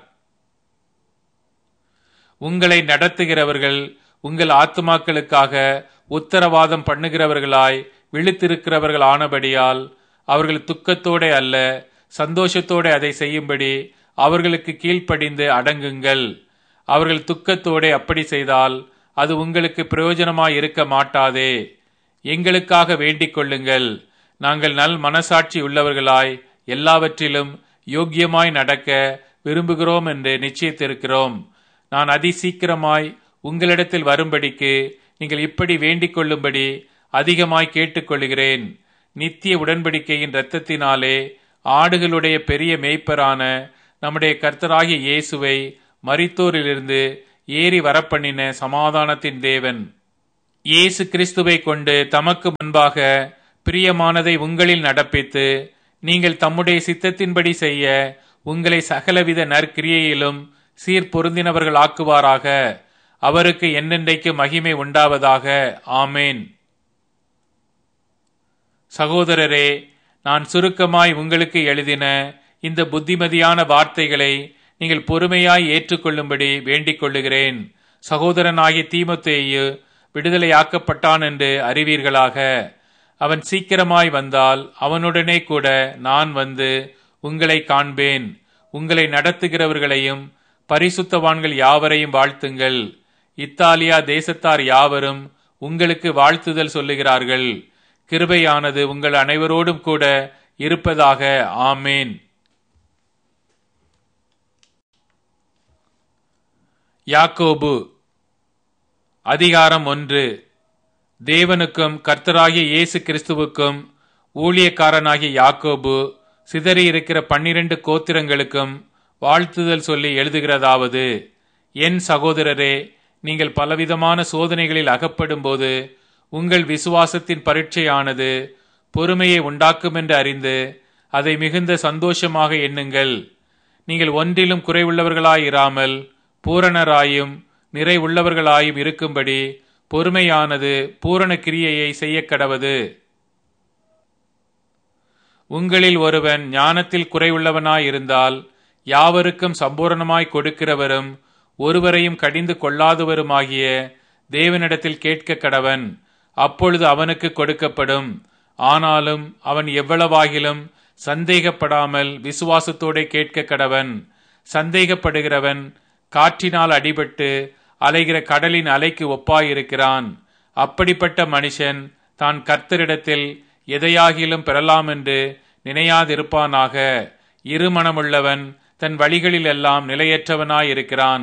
உங்களை நடத்துகிறவர்கள் உங்கள் ஆத்துமாக்களுக்காக உத்தரவாதம் பண்ணுகிறவர்களாய் விழித்திருக்கிறவர்கள் ஆனபடியால் அவர்கள் துக்கத்தோட அல்ல சந்தோஷத்தோட அதை செய்யும்படி அவர்களுக்கு கீழ்ப்படிந்து அடங்குங்கள் அவர்கள் துக்கத்தோட அப்படி செய்தால் அது உங்களுக்கு பிரயோஜனமாய் இருக்க மாட்டாதே எங்களுக்காக வேண்டிக் கொள்ளுங்கள் நாங்கள் நல் மனசாட்சி உள்ளவர்களாய் எல்லாவற்றிலும் யோக்கியமாய் நடக்க விரும்புகிறோம் என்று நிச்சயித்திருக்கிறோம் நான் அதி சீக்கிரமாய் உங்களிடத்தில் வரும்படிக்கு நீங்கள் இப்படி வேண்டிக் கொள்ளும்படி அதிகமாய் கேட்டுக்கொள்கிறேன் நித்திய உடன்படிக்கையின் இரத்தத்தினாலே ஆடுகளுடைய பெரிய மேய்ப்பரான நம்முடைய கர்த்தராகிய இயேசுவை மரித்தோரிலிருந்து ஏறி வரப்பண்ணின சமாதானத்தின் தேவன் இயேசு கிறிஸ்துவை கொண்டு தமக்கு முன்பாக பிரியமானதை உங்களில் நடப்பித்து நீங்கள் தம்முடைய சித்தத்தின்படி செய்ய உங்களை சகலவித நற்கிரியையிலும் சீர்பொருந்தினவர்கள் ஆக்குவாராக அவருக்கு என்னென்றைக்கு மகிமை உண்டாவதாக ஆமேன் சகோதரரே நான் சுருக்கமாய் உங்களுக்கு எழுதின இந்த புத்திமதியான வார்த்தைகளை நீங்கள் பொறுமையாய் ஏற்றுக்கொள்ளும்படி வேண்டிக் கொள்ளுகிறேன் சகோதரனாகிய தீமத்தேயு விடுதலையாக்கப்பட்டான் என்று அறிவீர்களாக அவன் சீக்கிரமாய் வந்தால் அவனுடனே கூட நான் வந்து உங்களை காண்பேன் உங்களை நடத்துகிறவர்களையும் பரிசுத்தவான்கள் யாவரையும் வாழ்த்துங்கள் இத்தாலியா தேசத்தார் யாவரும் உங்களுக்கு வாழ்த்துதல் சொல்லுகிறார்கள் கிருபையானது உங்கள் அனைவரோடும் கூட இருப்பதாக ஆமேன் யாக்கோபு அதிகாரம் ஒன்று தேவனுக்கும் கர்த்தராகிய இயேசு கிறிஸ்துவுக்கும் ஊழியக்காரனாகிய யாக்கோபு சிதறி இருக்கிற பன்னிரண்டு கோத்திரங்களுக்கும் வாழ்த்துதல் சொல்லி எழுதுகிறதாவது என் சகோதரரே நீங்கள் பலவிதமான சோதனைகளில் அகப்படும்போது உங்கள் விசுவாசத்தின் பரீட்சையானது பொறுமையை உண்டாக்கும் என்று அறிந்து அதை மிகுந்த சந்தோஷமாக எண்ணுங்கள் நீங்கள் ஒன்றிலும் குறைவுள்ளவர்களாயிராமல் பூரணராயும் நிறைவுள்ளவர்களாயும் இருக்கும்படி பொறுமையானது பூரண கிரியையை செய்ய கடவது உங்களில் ஒருவன் ஞானத்தில் குறைவுள்ளவனாயிருந்தால் யாவருக்கும் சம்பூரணமாய் கொடுக்கிறவரும் ஒருவரையும் கடிந்து கொள்ளாதவருமாகிய தேவனிடத்தில் கேட்க கடவன் அப்பொழுது அவனுக்கு கொடுக்கப்படும் ஆனாலும் அவன் எவ்வளவாகிலும் சந்தேகப்படாமல் விசுவாசத்தோட கேட்க கடவன் சந்தேகப்படுகிறவன் காற்றினால் அடிபட்டு அலைகிற கடலின் அலைக்கு ஒப்பாயிருக்கிறான் அப்படிப்பட்ட மனுஷன் தான் கர்த்தரிடத்தில் எதையாகிலும் பெறலாம் என்று நினையாதிருப்பானாக இருமனமுள்ளவன் தன் வழிகளில் எல்லாம் நிலையற்றவனாயிருக்கிறான்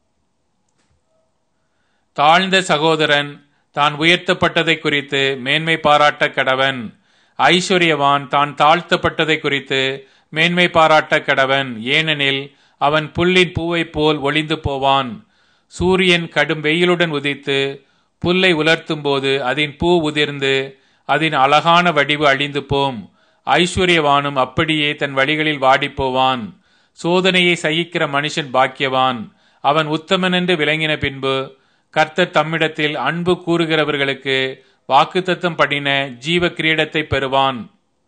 தாழ்ந்த சகோதரன் தான் உயர்த்தப்பட்டதை குறித்து மேன்மை பாராட்ட கடவன் ஐஸ்வர்யவான் தான் தாழ்த்தப்பட்டதை குறித்து மேன்மை பாராட்ட கடவன் ஏனெனில் அவன் புல்லின் பூவைப் போல் ஒளிந்து போவான் சூரியன் கடும் வெயிலுடன் உதித்து புல்லை உலர்த்தும் போது அதன் பூ உதிர்ந்து அதன் அழகான வடிவு அழிந்து போம் ஐஸ்வர்யவானும் அப்படியே தன் வழிகளில் வாடிப்போவான் சோதனையை சகிக்கிற மனுஷன் பாக்கியவான் அவன் உத்தமன் என்று விளங்கின பின்பு கர்த்தர் தம்மிடத்தில் அன்பு கூறுகிறவர்களுக்கு வாக்குத்தத்தம் படின ஜீவ கிரீடத்தை பெறுவான்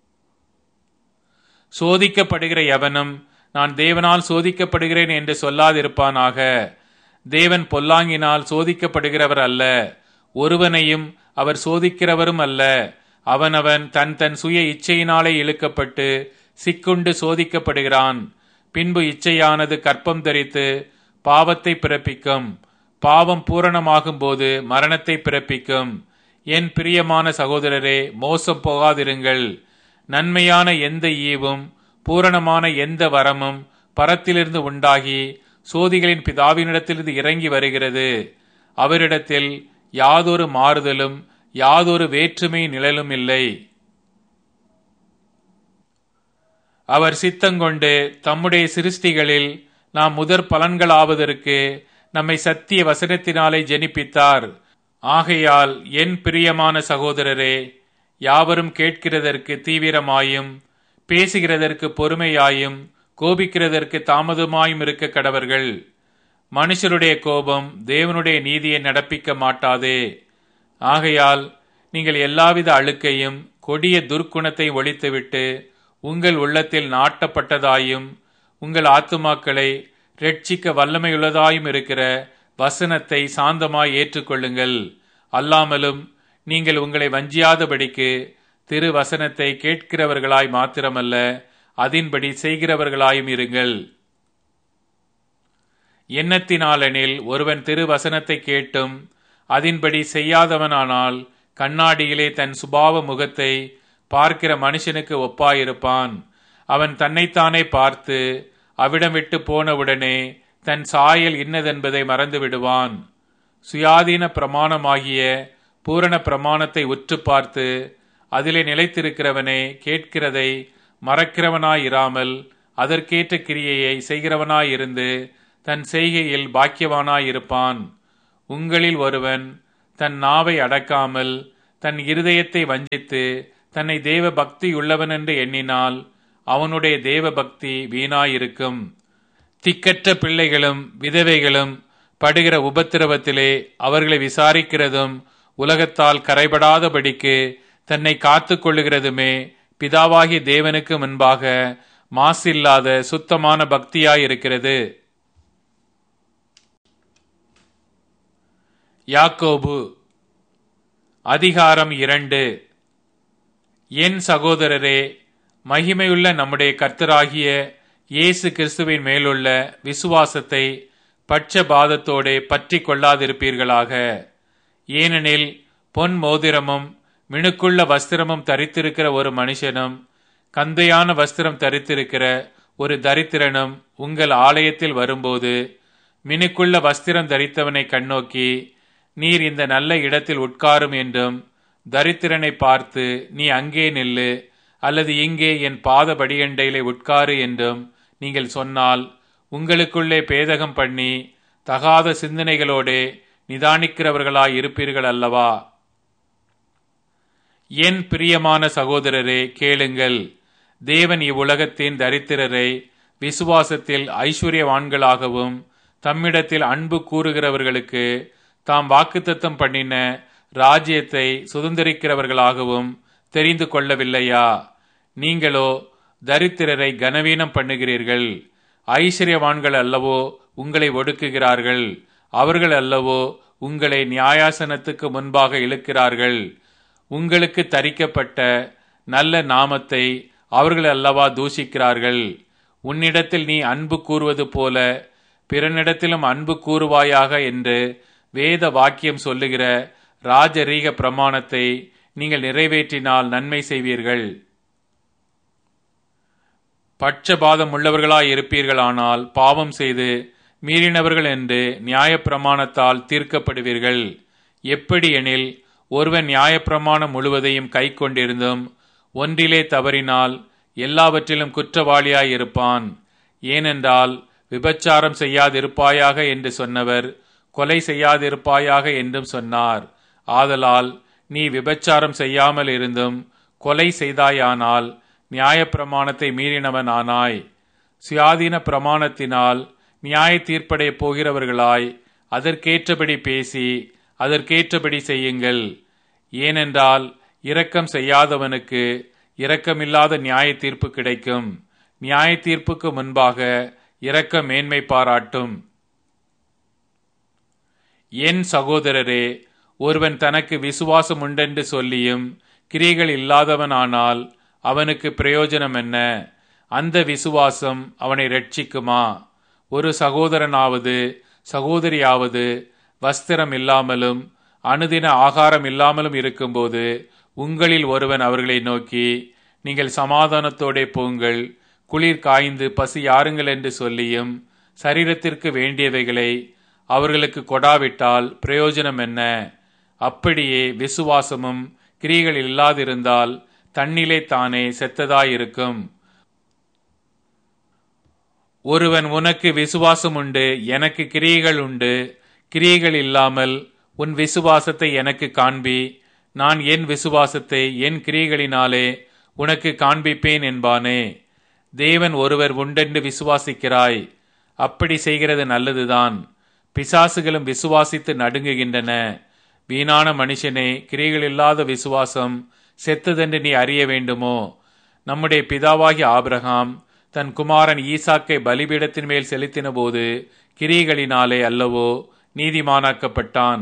சோதிக்கப்படுகிற எவனும் நான் தேவனால் சோதிக்கப்படுகிறேன் என்று சொல்லாதிருப்பானாக தேவன் பொல்லாங்கினால் சோதிக்கப்படுகிறவர் அல்ல ஒருவனையும் அவர் சோதிக்கிறவரும் அல்ல அவனவன் தன் தன் சுய இச்சையினாலே இழுக்கப்பட்டு சிக்குண்டு சோதிக்கப்படுகிறான் பின்பு இச்சையானது கற்பம் தரித்து பாவத்தை பிறப்பிக்கும் பாவம் பூரணமாகும் போது மரணத்தை பிறப்பிக்கும் என் பிரியமான சகோதரரே மோசம் போகாதிருங்கள் நன்மையான எந்த ஈவும் பூரணமான எந்த வரமும் பரத்திலிருந்து உண்டாகி சோதிகளின் பிதாவினிடத்திலிருந்து இறங்கி வருகிறது அவரிடத்தில் யாதொரு மாறுதலும் யாதொரு வேற்றுமை நிழலும் இல்லை அவர் சித்தங்கொண்டு தம்முடைய சிருஷ்டிகளில் நாம் முதற் பலன்களாவதற்கு நம்மை சத்திய வசனத்தினாலே ஜெனிப்பித்தார் ஆகையால் என் பிரியமான சகோதரரே யாவரும் கேட்கிறதற்கு தீவிரமாயும் பேசுகிறதற்கு பொறுமையாயும் கோபிக்கிறதற்கு தாமதமாயும் இருக்க கடவர்கள் மனுஷருடைய கோபம் தேவனுடைய நீதியை நடப்பிக்க மாட்டாதே ஆகையால் நீங்கள் எல்லாவித அழுக்கையும் கொடிய துர்க்குணத்தை ஒழித்துவிட்டு உங்கள் உள்ளத்தில் நாட்டப்பட்டதாயும் உங்கள் ஆத்துமாக்களை ரட்சிக்க வல்லமையுள்ளதாயும் இருக்கிற வசனத்தை சாந்தமாய் ஏற்றுக்கொள்ளுங்கள் அல்லாமலும் நீங்கள் உங்களை வஞ்சியாதபடிக்கு திரு வசனத்தை கேட்கிறவர்களாய் மாத்திரமல்ல அதின்படி செய்கிறவர்களாயும் இருங்கள் எண்ணத்தினாலெனில் ஒருவன் திரு வசனத்தை கேட்டும் அதின்படி செய்யாதவனானால் கண்ணாடியிலே தன் சுபாவ முகத்தை பார்க்கிற மனுஷனுக்கு ஒப்பாயிருப்பான் அவன் தன்னைத்தானே பார்த்து அவிடம் விட்டு போனவுடனே தன் சாயல் இன்னதென்பதை மறந்து விடுவான் சுயாதீன பிரமாணமாகிய பூரண பிரமாணத்தை உற்று பார்த்து அதிலே நிலைத்திருக்கிறவனே கேட்கிறதை மறக்கிறவனாயிராமல் அதற்கேற்ற கிரியையை செய்கிறவனாயிருந்து தன் செய்கையில் பாக்கியவானாயிருப்பான் உங்களில் ஒருவன் தன் நாவை அடக்காமல் தன் இருதயத்தை வஞ்சித்து தன்னை தேவ பக்தி உள்ளவன் என்று எண்ணினால் அவனுடைய தேவ பக்தி வீணாயிருக்கும் திக்கற்ற பிள்ளைகளும் விதவைகளும் படுகிற உபத்திரவத்திலே அவர்களை விசாரிக்கிறதும் உலகத்தால் கரைபடாதபடிக்கு தன்னை காத்து கொள்ளுகிறதுமே பிதாவாகிய தேவனுக்கு முன்பாக மாசில்லாத சுத்தமான பக்தியாயிருக்கிறது யாக்கோபு அதிகாரம் இரண்டு என் சகோதரரே மகிமையுள்ள நம்முடைய கர்த்தராகிய இயேசு கிறிஸ்துவின் மேலுள்ள விசுவாசத்தை பட்சபாதத்தோடே பற்றி கொள்ளாதிருப்பீர்களாக ஏனெனில் பொன் மோதிரமும் மினுக்குள்ள வஸ்திரமும் தரித்திருக்கிற ஒரு மனுஷனும் கந்தையான வஸ்திரம் தரித்திருக்கிற ஒரு தரித்திரனும் உங்கள் ஆலயத்தில் வரும்போது மினுக்குள்ள வஸ்திரம் தரித்தவனை கண்ணோக்கி நீர் இந்த நல்ல இடத்தில் உட்காரும் என்றும் தரித்திரனை பார்த்து நீ அங்கே நில்லு அல்லது இங்கே என் பாத படியண்டையிலே உட்காரு என்றும் நீங்கள் சொன்னால் உங்களுக்குள்ளே பேதகம் பண்ணி தகாத சிந்தனைகளோடே நிதானிக்கிறவர்களாய் இருப்பீர்கள் அல்லவா என் பிரியமான சகோதரரே கேளுங்கள் தேவன் இவ்வுலகத்தின் தரித்திரரை விசுவாசத்தில் ஐஸ்வர்யவான்களாகவும் தம்மிடத்தில் அன்பு கூறுகிறவர்களுக்கு தாம் வாக்குத்தத்தம் பண்ணின ராஜ்யத்தை சுதந்திரிக்கிறவர்களாகவும் தெரிந்து கொள்ளவில்லையா நீங்களோ தரித்திரரை கனவீனம் பண்ணுகிறீர்கள் ஐஸ்வர்யவான்கள் அல்லவோ உங்களை ஒடுக்குகிறார்கள் அவர்கள் அல்லவோ உங்களை நியாயாசனத்துக்கு முன்பாக இழுக்கிறார்கள் உங்களுக்கு தரிக்கப்பட்ட நல்ல நாமத்தை அவர்கள் அல்லவா தூஷிக்கிறார்கள் உன்னிடத்தில் நீ அன்பு கூறுவது போல பிறனிடத்திலும் அன்பு கூறுவாயாக என்று வேத வாக்கியம் சொல்லுகிற ராஜரீக பிரமாணத்தை நீங்கள் நிறைவேற்றினால் நன்மை செய்வீர்கள் பட்சபாதம் உள்ளவர்களாய் இருப்பீர்களானால் பாவம் செய்து மீறினவர்கள் என்று நியாயப்பிரமாணத்தால் தீர்க்கப்படுவீர்கள் எப்படி எனில் ஒருவன் நியாயப்பிரமாணம் முழுவதையும் கை கொண்டிருந்தும் ஒன்றிலே தவறினால் எல்லாவற்றிலும் குற்றவாளியாய் இருப்பான் ஏனென்றால் விபச்சாரம் செய்யாதிருப்பாயாக என்று சொன்னவர் கொலை செய்யாதிருப்பாயாக என்றும் சொன்னார் ஆதலால் நீ விபச்சாரம் செய்யாமல் இருந்தும் கொலை செய்தாயானால் நியாயப்பிரமாணத்தை மீறினவன் ஆனாய் சுயாதீன பிரமாணத்தினால் நியாய தீர்ப்படைய போகிறவர்களாய் அதற்கேற்றபடி பேசி அதற்கேற்றபடி செய்யுங்கள் ஏனென்றால் இரக்கம் செய்யாதவனுக்கு இரக்கமில்லாத நியாய தீர்ப்பு கிடைக்கும் நியாய தீர்ப்புக்கு முன்பாக இரக்க மேன்மை பாராட்டும் என் சகோதரரே ஒருவன் தனக்கு விசுவாசம் உண்டென்று சொல்லியும் கிரிகள் இல்லாதவனானால் அவனுக்கு பிரயோஜனம் என்ன அந்த விசுவாசம் அவனை ரட்சிக்குமா ஒரு சகோதரனாவது சகோதரியாவது வஸ்திரம் இல்லாமலும் அனுதின ஆகாரம் இல்லாமலும் இருக்கும்போது உங்களில் ஒருவன் அவர்களை நோக்கி நீங்கள் சமாதானத்தோடே போங்கள் குளிர் காய்ந்து பசி யாருங்கள் என்று சொல்லியும் சரீரத்திற்கு வேண்டியவைகளை அவர்களுக்கு கொடாவிட்டால் பிரயோஜனம் என்ன அப்படியே விசுவாசமும் கிரிகள் இல்லாதிருந்தால் தன்னிலே தானே செத்ததாயிருக்கும் ஒருவன் உனக்கு விசுவாசம் உண்டு எனக்கு கிரியைகள் உண்டு கிரியைகள் இல்லாமல் உன் விசுவாசத்தை எனக்கு காண்பி நான் என் விசுவாசத்தை என் கிரியைகளினாலே உனக்கு காண்பிப்பேன் என்பானே தேவன் ஒருவர் உண்டென்று விசுவாசிக்கிறாய் அப்படி செய்கிறது நல்லதுதான் பிசாசுகளும் விசுவாசித்து நடுங்குகின்றன வீணான மனுஷனே கிரிகள் இல்லாத விசுவாசம் செத்ததென்று நீ அறிய வேண்டுமோ நம்முடைய பிதாவாகிய ஆபிரகாம் தன் குமாரன் ஈசாக்கை பலிபீடத்தின் மேல் செலுத்தின போது கிரிகளினாலே அல்லவோ நீதிமானாக்கப்பட்டான்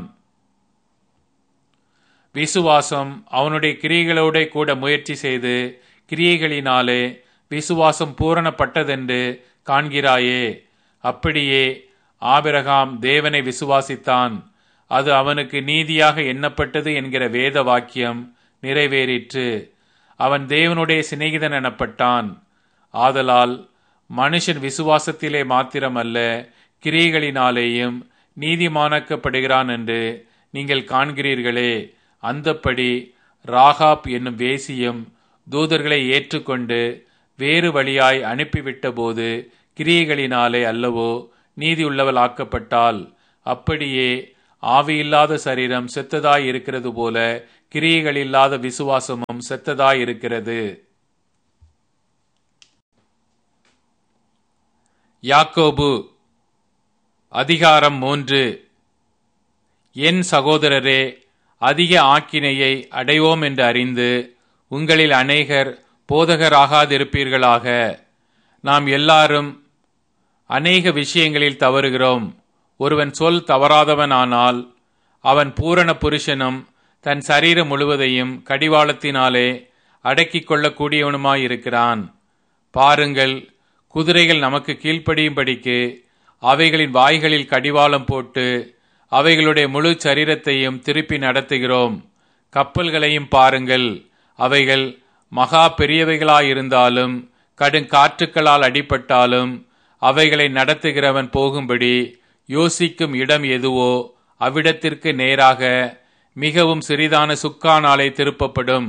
விசுவாசம் அவனுடைய கிரியைகளோட கூட முயற்சி செய்து கிரியைகளினாலே விசுவாசம் பூரணப்பட்டதென்று காண்கிறாயே அப்படியே ஆபிரகாம் தேவனை விசுவாசித்தான் அது அவனுக்கு நீதியாக எண்ணப்பட்டது என்கிற வேத வாக்கியம் நிறைவேறிற்று அவன் தேவனுடைய சிநேகிதன் எனப்பட்டான் ஆதலால் மனுஷன் விசுவாசத்திலே மாத்திரமல்ல கிரியைகளினாலேயும் நீதிமானாக்கப்படுகிறான் என்று நீங்கள் காண்கிறீர்களே அந்தப்படி ராகாப் என்னும் வேசியும் தூதர்களை ஏற்றுக்கொண்டு வேறு வழியாய் அனுப்பிவிட்ட போது கிரியைகளினாலே அல்லவோ நீதியுள்ளவள் ஆக்கப்பட்டாள் அப்படியே ஆவியில்லாத சரீரம் செத்ததாய் இருக்கிறது போல கிரியைகள் இல்லாத விசுவாசமும் செத்ததாய் இருக்கிறது யாக்கோபு அதிகாரம் மூன்று என் சகோதரரே அதிக ஆக்கினையை அடைவோம் என்று அறிந்து உங்களில் அநேகர் போதகராகாதிருப்பீர்களாக நாம் எல்லாரும் அநேக விஷயங்களில் தவறுகிறோம் ஒருவன் சொல் தவறாதவனானால் அவன் பூரண புருஷனும் தன் சரீரம் முழுவதையும் கடிவாளத்தினாலே அடக்கிக் கொள்ளக்கூடியவனுமாயிருக்கிறான் பாருங்கள் குதிரைகள் நமக்கு கீழ்ப்படியும்படிக்கு அவைகளின் வாய்களில் கடிவாளம் போட்டு அவைகளுடைய முழு சரீரத்தையும் திருப்பி நடத்துகிறோம் கப்பல்களையும் பாருங்கள் அவைகள் மகா பெரியவைகளாயிருந்தாலும் கடுங்காற்றுக்களால் அடிபட்டாலும் அவைகளை நடத்துகிறவன் போகும்படி யோசிக்கும் இடம் எதுவோ அவ்விடத்திற்கு நேராக மிகவும் சிறிதான சுக்கானாலே திருப்பப்படும்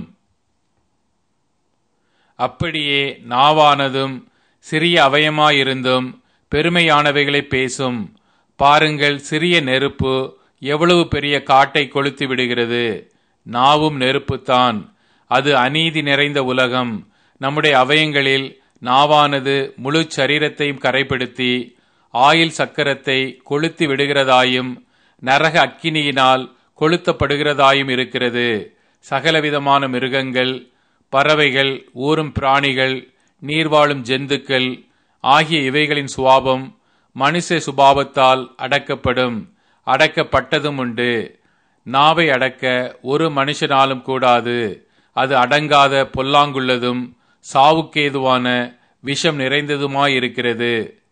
அப்படியே நாவானதும் சிறிய அவயமாயிருந்தும் பெருமையானவைகளை பேசும் பாருங்கள் சிறிய நெருப்பு எவ்வளவு பெரிய காட்டை கொளுத்து விடுகிறது நாவும் நெருப்புத்தான் அது அநீதி நிறைந்த உலகம் நம்முடைய அவயங்களில் நாவானது முழு சரீரத்தையும் கரைப்படுத்தி ஆயில் சக்கரத்தை கொளுத்தி விடுகிறதாயும் நரக அக்கினியினால் கொளுத்தப்படுகிறதாயும் இருக்கிறது சகலவிதமான மிருகங்கள் பறவைகள் ஊரும் பிராணிகள் நீர்வாழும் ஜந்துக்கள் ஆகிய இவைகளின் சுவாபம் மனுஷ சுபாவத்தால் அடக்கப்படும் அடக்கப்பட்டதும் உண்டு நாவை அடக்க ஒரு மனுஷனாலும் கூடாது அது அடங்காத பொல்லாங்குள்ளதும் சாவுக்கேதுவான விஷம் நிறைந்ததுமாயிருக்கிறது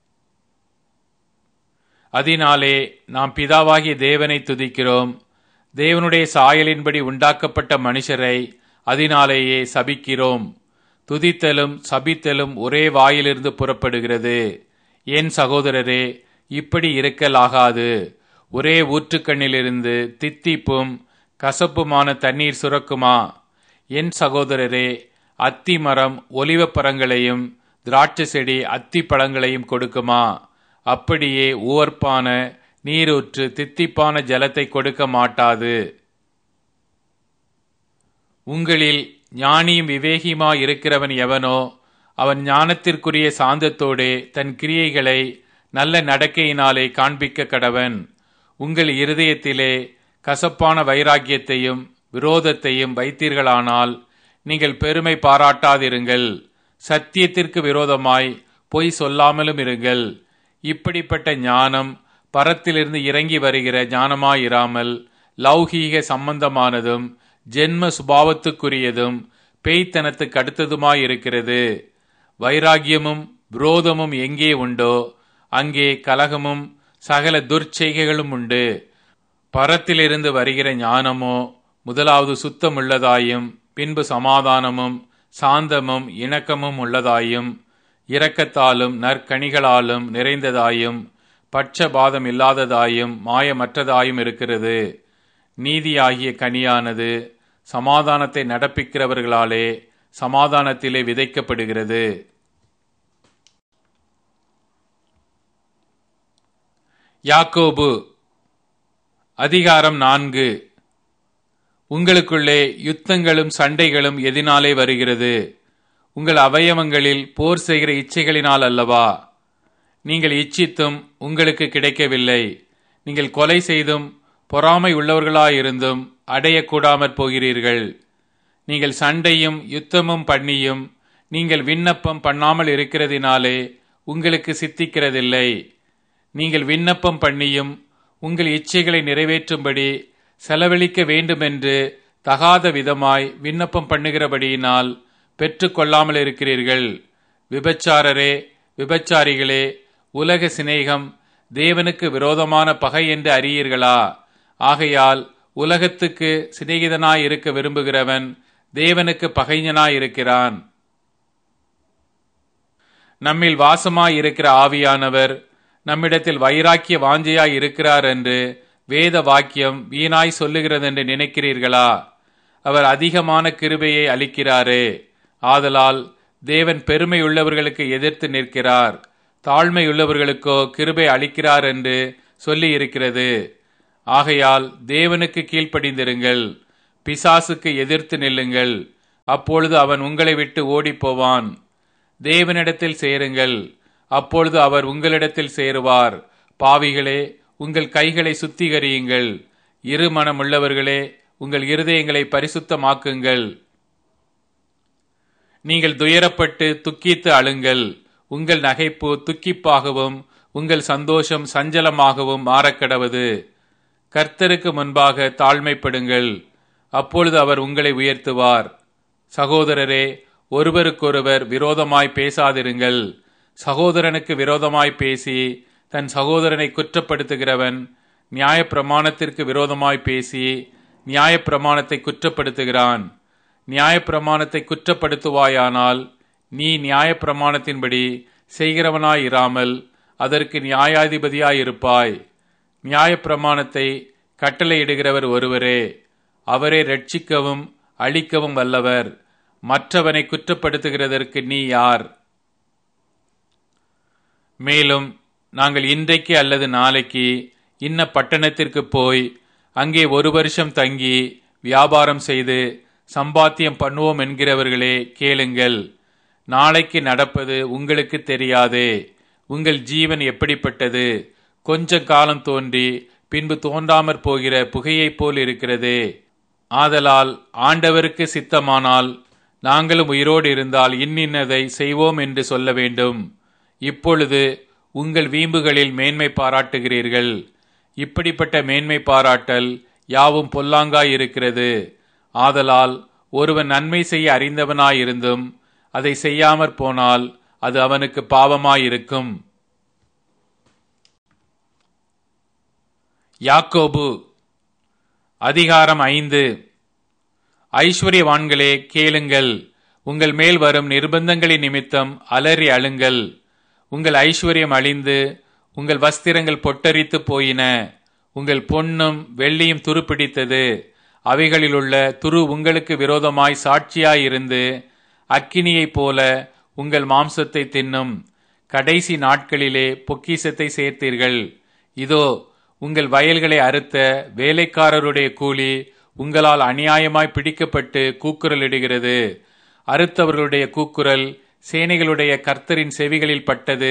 அதனாலே நாம் பிதாவாகிய தேவனை துதிக்கிறோம் தேவனுடைய சாயலின்படி உண்டாக்கப்பட்ட மனுஷரை அதனாலேயே சபிக்கிறோம் துதித்தலும் சபித்தலும் ஒரே வாயிலிருந்து புறப்படுகிறது என் சகோதரரே இப்படி இருக்கலாகாது ஒரே ஊற்றுக்கண்ணிலிருந்து தித்திப்பும் கசப்புமான தண்ணீர் சுரக்குமா என் சகோதரரே அத்தி மரம் ஒலிவ பழங்களையும் திராட்சை செடி அத்தி பழங்களையும் கொடுக்குமா அப்படியே உவர்ப்பான நீரூற்று தித்திப்பான ஜலத்தை கொடுக்க மாட்டாது உங்களில் ஞானியும் விவேகியுமா இருக்கிறவன் எவனோ அவன் ஞானத்திற்குரிய சாந்தத்தோடே தன் கிரியைகளை நல்ல நடக்கையினாலே காண்பிக்க கடவன் உங்கள் இருதயத்திலே கசப்பான வைராக்கியத்தையும் விரோதத்தையும் வைத்தீர்களானால் நீங்கள் பெருமை பாராட்டாதிருங்கள் சத்தியத்திற்கு விரோதமாய் பொய் சொல்லாமலும் இருங்கள் இப்படிப்பட்ட ஞானம் பரத்திலிருந்து இறங்கி வருகிற ஞானமாயிராமல் லௌகீக சம்பந்தமானதும் ஜென்ம சுபாவத்துக்குரியதும் பேய்த்தனத்துக்கு அடுத்ததுமாயிருக்கிறது வைராகியமும் விரோதமும் எங்கே உண்டோ அங்கே கலகமும் சகல துர்ச்செய்கைகளும் உண்டு பரத்திலிருந்து வருகிற ஞானமோ முதலாவது சுத்தமுள்ளதாயும் பின்பு சமாதானமும் சாந்தமும் இணக்கமும் உள்ளதாயும் இரக்கத்தாலும் நற்கனிகளாலும் நிறைந்ததாயும் பட்சபாதம் இல்லாததாயும் மாயமற்றதாயும் இருக்கிறது நீதியாகிய கனியானது சமாதானத்தை நடப்பிக்கிறவர்களாலே சமாதானத்திலே விதைக்கப்படுகிறது யாக்கோபு அதிகாரம் நான்கு உங்களுக்குள்ளே யுத்தங்களும் சண்டைகளும் எதினாலே வருகிறது உங்கள் அவயவங்களில் போர் செய்கிற இச்சைகளினால் அல்லவா நீங்கள் இச்சித்தும் உங்களுக்கு கிடைக்கவில்லை நீங்கள் கொலை செய்தும் பொறாமை உள்ளவர்களாயிருந்தும் அடையக்கூடாமற் போகிறீர்கள் நீங்கள் சண்டையும் யுத்தமும் பண்ணியும் நீங்கள் விண்ணப்பம் பண்ணாமல் இருக்கிறதினாலே உங்களுக்கு சித்திக்கிறதில்லை நீங்கள் விண்ணப்பம் பண்ணியும் உங்கள் இச்சைகளை நிறைவேற்றும்படி செலவழிக்க வேண்டுமென்று தகாத விதமாய் விண்ணப்பம் பண்ணுகிறபடியினால் பெற்றுக்கொள்ளாமல் இருக்கிறீர்கள் விபச்சாரரே விபச்சாரிகளே உலக சிநேகம் தேவனுக்கு விரோதமான பகை என்று அறியீர்களா ஆகையால் உலகத்துக்கு சிநேகிதனாய் இருக்க விரும்புகிறவன் தேவனுக்கு பகைஞனாய் இருக்கிறான் நம்மில் வாசமாய் இருக்கிற ஆவியானவர் நம்மிடத்தில் வைராக்கிய வாஞ்சையாய் இருக்கிறார் என்று வேத வாக்கியம் வீணாய் சொல்லுகிறது என்று நினைக்கிறீர்களா அவர் அதிகமான கிருபையை அளிக்கிறாரே ஆதலால் தேவன் பெருமை உள்ளவர்களுக்கு எதிர்த்து நிற்கிறார் தாழ்மையுள்ளவர்களுக்கோ கிருபை அளிக்கிறார் என்று சொல்லி இருக்கிறது ஆகையால் தேவனுக்கு கீழ்ப்படிந்திருங்கள் பிசாசுக்கு எதிர்த்து நில்லுங்கள் அப்பொழுது அவன் உங்களை விட்டு ஓடிப்போவான் தேவனிடத்தில் சேருங்கள் அப்பொழுது அவர் உங்களிடத்தில் சேருவார் பாவிகளே உங்கள் கைகளை சுத்திகரியுங்கள் இருமனமுள்ளவர்களே உங்கள் இருதயங்களை பரிசுத்தமாக்குங்கள் நீங்கள் துயரப்பட்டு துக்கித்து அழுங்கள் உங்கள் நகைப்பு துக்கிப்பாகவும் உங்கள் சந்தோஷம் சஞ்சலமாகவும் மாறக்கடவது கர்த்தருக்கு முன்பாக தாழ்மைப்படுங்கள் அப்பொழுது அவர் உங்களை உயர்த்துவார் சகோதரரே ஒருவருக்கொருவர் விரோதமாய் பேசாதிருங்கள் சகோதரனுக்கு விரோதமாய் பேசி தன் சகோதரனை குற்றப்படுத்துகிறவன் நியாயப்பிரமாணத்திற்கு விரோதமாய் பேசி நியாயப்பிரமாணத்தை குற்றப்படுத்துகிறான் நியாயப்பிரமாணத்தை குற்றப்படுத்துவாயானால் நீ நியாயப்பிரமாணத்தின்படி செய்கிறவனாயிராமல் அதற்கு நியாயாதிபதியாயிருப்பாய் நியாயப்பிரமாணத்தை கட்டளையிடுகிறவர் ஒருவரே அவரே ரட்சிக்கவும் அழிக்கவும் வல்லவர் மற்றவனை குற்றப்படுத்துகிறதற்கு நீ யார் மேலும் நாங்கள் இன்றைக்கு அல்லது நாளைக்கு இன்ன பட்டணத்திற்கு போய் அங்கே ஒரு வருஷம் தங்கி வியாபாரம் செய்து சம்பாத்தியம் பண்ணுவோம் என்கிறவர்களே கேளுங்கள் நாளைக்கு நடப்பது உங்களுக்கு தெரியாதே உங்கள் ஜீவன் எப்படிப்பட்டது கொஞ்ச காலம் தோன்றி பின்பு தோன்றாமற் போகிற புகையைப் போல் இருக்கிறதே ஆதலால் ஆண்டவருக்கு சித்தமானால் நாங்களும் உயிரோடு இருந்தால் இன்னின்னதை செய்வோம் என்று சொல்ல வேண்டும் இப்பொழுது உங்கள் வீம்புகளில் மேன்மை பாராட்டுகிறீர்கள் இப்படிப்பட்ட மேன்மை பாராட்டல் யாவும் பொல்லாங்காய் இருக்கிறது ஆதலால் ஒருவன் நன்மை செய்ய அறிந்தவனாயிருந்தும் அதை செய்யாமற் போனால் அது அவனுக்கு பாவமாயிருக்கும் யாக்கோபு அதிகாரம் ஐந்து ஐஸ்வர்யவான்களே கேளுங்கள் உங்கள் மேல் வரும் நிர்பந்தங்களின் நிமித்தம் அலறி அழுங்கள் உங்கள் ஐஸ்வர்யம் அழிந்து உங்கள் வஸ்திரங்கள் பொட்டரித்து போயின உங்கள் பொன்னும் வெள்ளியும் துருப்பிடித்தது அவைகளிலுள்ள துரு உங்களுக்கு விரோதமாய் சாட்சியாயிருந்து அக்கினியைப் போல உங்கள் மாம்சத்தை தின்னும் கடைசி நாட்களிலே பொக்கிசத்தை சேர்த்தீர்கள் இதோ உங்கள் வயல்களை அறுத்த வேலைக்காரருடைய கூலி உங்களால் அநியாயமாய் பிடிக்கப்பட்டு கூக்குரலிடுகிறது அறுத்தவர்களுடைய கூக்குரல் சேனைகளுடைய கர்த்தரின் செவிகளில் பட்டது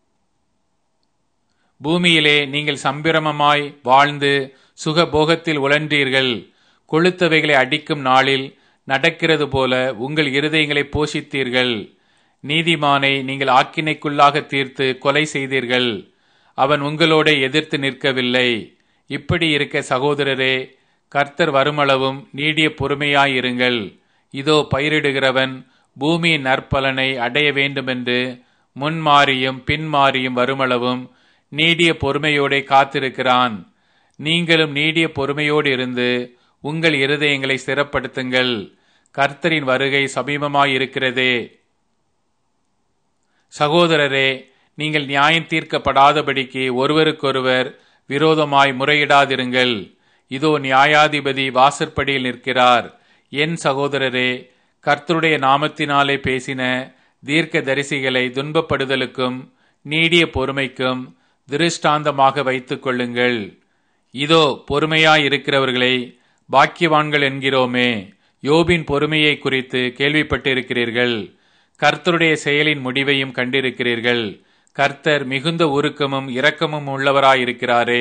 பூமியிலே நீங்கள் சம்பிரமமாய் வாழ்ந்து சுகபோகத்தில் உழன்றீர்கள் கொளுத்தவைகளை அடிக்கும் நாளில் நடக்கிறது போல உங்கள் இருதயங்களை போஷித்தீர்கள் நீதிமானை நீங்கள் ஆக்கினைக்குள்ளாக தீர்த்து கொலை செய்தீர்கள் அவன் உங்களோட எதிர்த்து நிற்கவில்லை இப்படி இருக்க சகோதரரே கர்த்தர் வருமளவும் நீடிய பொறுமையாயிருங்கள் இதோ பயிரிடுகிறவன் பூமியின் நற்பலனை அடைய வேண்டுமென்று முன்மாறியும் பின்மாறியும் வருமளவும் நீடிய பொறுமையோடே காத்திருக்கிறான் நீங்களும் நீடிய பொறுமையோடு இருந்து உங்கள் இருதயங்களை ஸ்திரப்படுத்துங்கள் கர்த்தரின் வருகை சமீபமாயிருக்கிறதே சகோதரரே நீங்கள் நியாயம் தீர்க்கப்படாதபடிக்கு ஒருவருக்கொருவர் விரோதமாய் முறையிடாதிருங்கள் இதோ நியாயாதிபதி வாசற்படியில் நிற்கிறார் என் சகோதரரே கர்த்தருடைய நாமத்தினாலே பேசின தீர்க்க தரிசிகளை துன்பப்படுதலுக்கும் நீடிய பொறுமைக்கும் திருஷ்டாந்தமாக வைத்துக் கொள்ளுங்கள் இதோ பொறுமையாய் இருக்கிறவர்களை பாக்கியவான்கள் என்கிறோமே யோபின் பொறுமையை குறித்து கேள்விப்பட்டிருக்கிறீர்கள் கர்த்தருடைய செயலின் முடிவையும் கண்டிருக்கிறீர்கள் கர்த்தர் மிகுந்த உருக்கமும் இரக்கமும் உள்ளவராயிருக்கிறாரே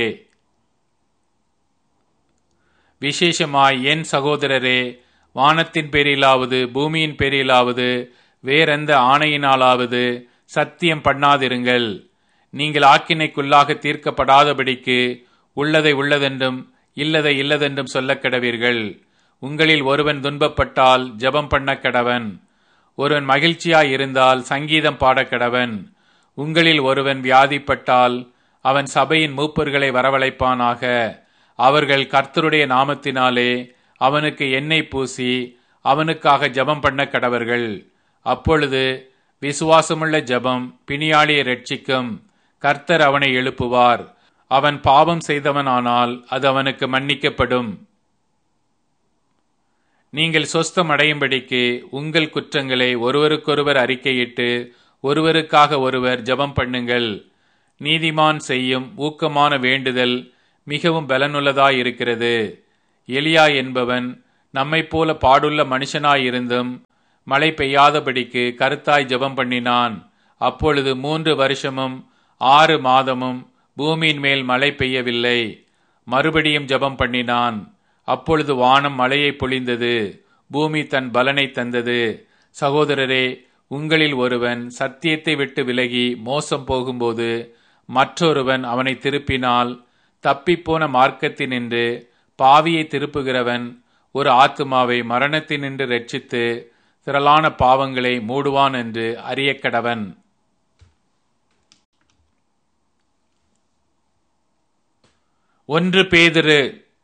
விசேஷமாய் என் சகோதரரே வானத்தின் பேரிலாவது பூமியின் பேரிலாவது வேறெந்த ஆணையினாலாவது சத்தியம் பண்ணாதிருங்கள் நீங்கள் ஆக்கினைக்குள்ளாக தீர்க்கப்படாதபடிக்கு உள்ளதை உள்ளதென்றும் இல்லதை இல்லதென்றும் சொல்லக் கடவீர்கள் உங்களில் ஒருவன் துன்பப்பட்டால் ஜெபம் பண்ண கடவன் ஒருவன் மகிழ்ச்சியாய் இருந்தால் சங்கீதம் பாடக் கடவன் உங்களில் ஒருவன் வியாதிப்பட்டால் அவன் சபையின் மூப்பர்களை வரவழைப்பானாக அவர்கள் கர்த்தருடைய நாமத்தினாலே அவனுக்கு எண்ணெய் பூசி அவனுக்காக ஜெபம் பண்ண கடவர்கள் அப்பொழுது விசுவாசமுள்ள ஜெபம் பிணியாளியை ரட்சிக்கும் கர்த்தர் அவனை எழுப்புவார் அவன் பாவம் செய்தவனானால் அது அவனுக்கு மன்னிக்கப்படும் நீங்கள் சொஸ்தம் அடையும்படிக்கு உங்கள் குற்றங்களை ஒருவருக்கொருவர் அறிக்கையிட்டு ஒருவருக்காக ஒருவர் ஜெபம் பண்ணுங்கள் நீதிமான் செய்யும் ஊக்கமான வேண்டுதல் மிகவும் பலனுள்ளதாயிருக்கிறது எலியா என்பவன் நம்மைப் போல பாடுள்ள மனுஷனாயிருந்தும் மழை பெய்யாதபடிக்கு கருத்தாய் ஜெபம் பண்ணினான் அப்பொழுது மூன்று வருஷமும் ஆறு மாதமும் பூமியின் மேல் மழை பெய்யவில்லை மறுபடியும் ஜெபம் பண்ணினான் அப்பொழுது வானம் மழையை பொழிந்தது பூமி தன் பலனை தந்தது சகோதரரே உங்களில் ஒருவன் சத்தியத்தை விட்டு விலகி மோசம் போகும்போது மற்றொருவன் அவனை திருப்பினால் தப்பிப்போன மார்க்கத்தினின்று பாவியை திருப்புகிறவன் ஒரு ஆத்துமாவை மரணத்தினின்று ரட்சித்து திரளான பாவங்களை மூடுவான் என்று அறியக்கடவன் ஒன்று பேதிரு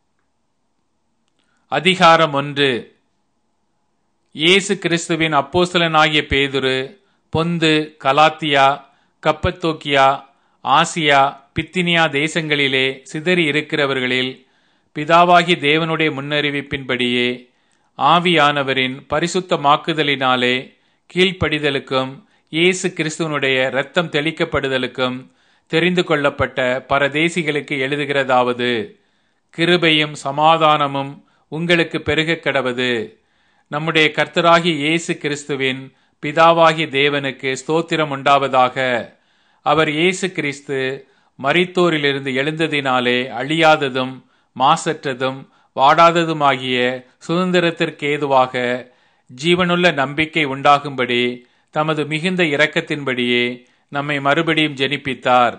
அதிகாரம் ஒன்று இயேசு கிறிஸ்துவின் அப்போஸ்தலனாகிய பேதுரு பொந்து கலாத்தியா கப்பத்தோக்கியா ஆசியா பித்தினியா தேசங்களிலே சிதறி இருக்கிறவர்களில் பிதாவாகி தேவனுடைய முன்னறிவிப்பின்படியே ஆவியானவரின் பரிசுத்தமாக்குதலினாலே கீழ்ப்படிதலுக்கும் இயேசு கிறிஸ்துவனுடைய இரத்தம் தெளிக்கப்படுதலுக்கும் தெரிந்து கொள்ளப்பட்ட பரதேசிகளுக்கு எழுதுகிறதாவது கிருபையும் சமாதானமும் உங்களுக்கு பெருகக் கடவது நம்முடைய கர்த்தராகி இயேசு கிறிஸ்துவின் பிதாவாகி தேவனுக்கு ஸ்தோத்திரம் உண்டாவதாக அவர் இயேசு கிறிஸ்து மரித்தோரிலிருந்து எழுந்ததினாலே அழியாததும் மாசற்றதும் வாடாததுமாகிய சுதந்திரத்திற்கு ஏதுவாக ஜீவனுள்ள நம்பிக்கை உண்டாகும்படி தமது மிகுந்த இரக்கத்தின்படியே நம்மை மறுபடியும் ஜெனிப்பித்தார்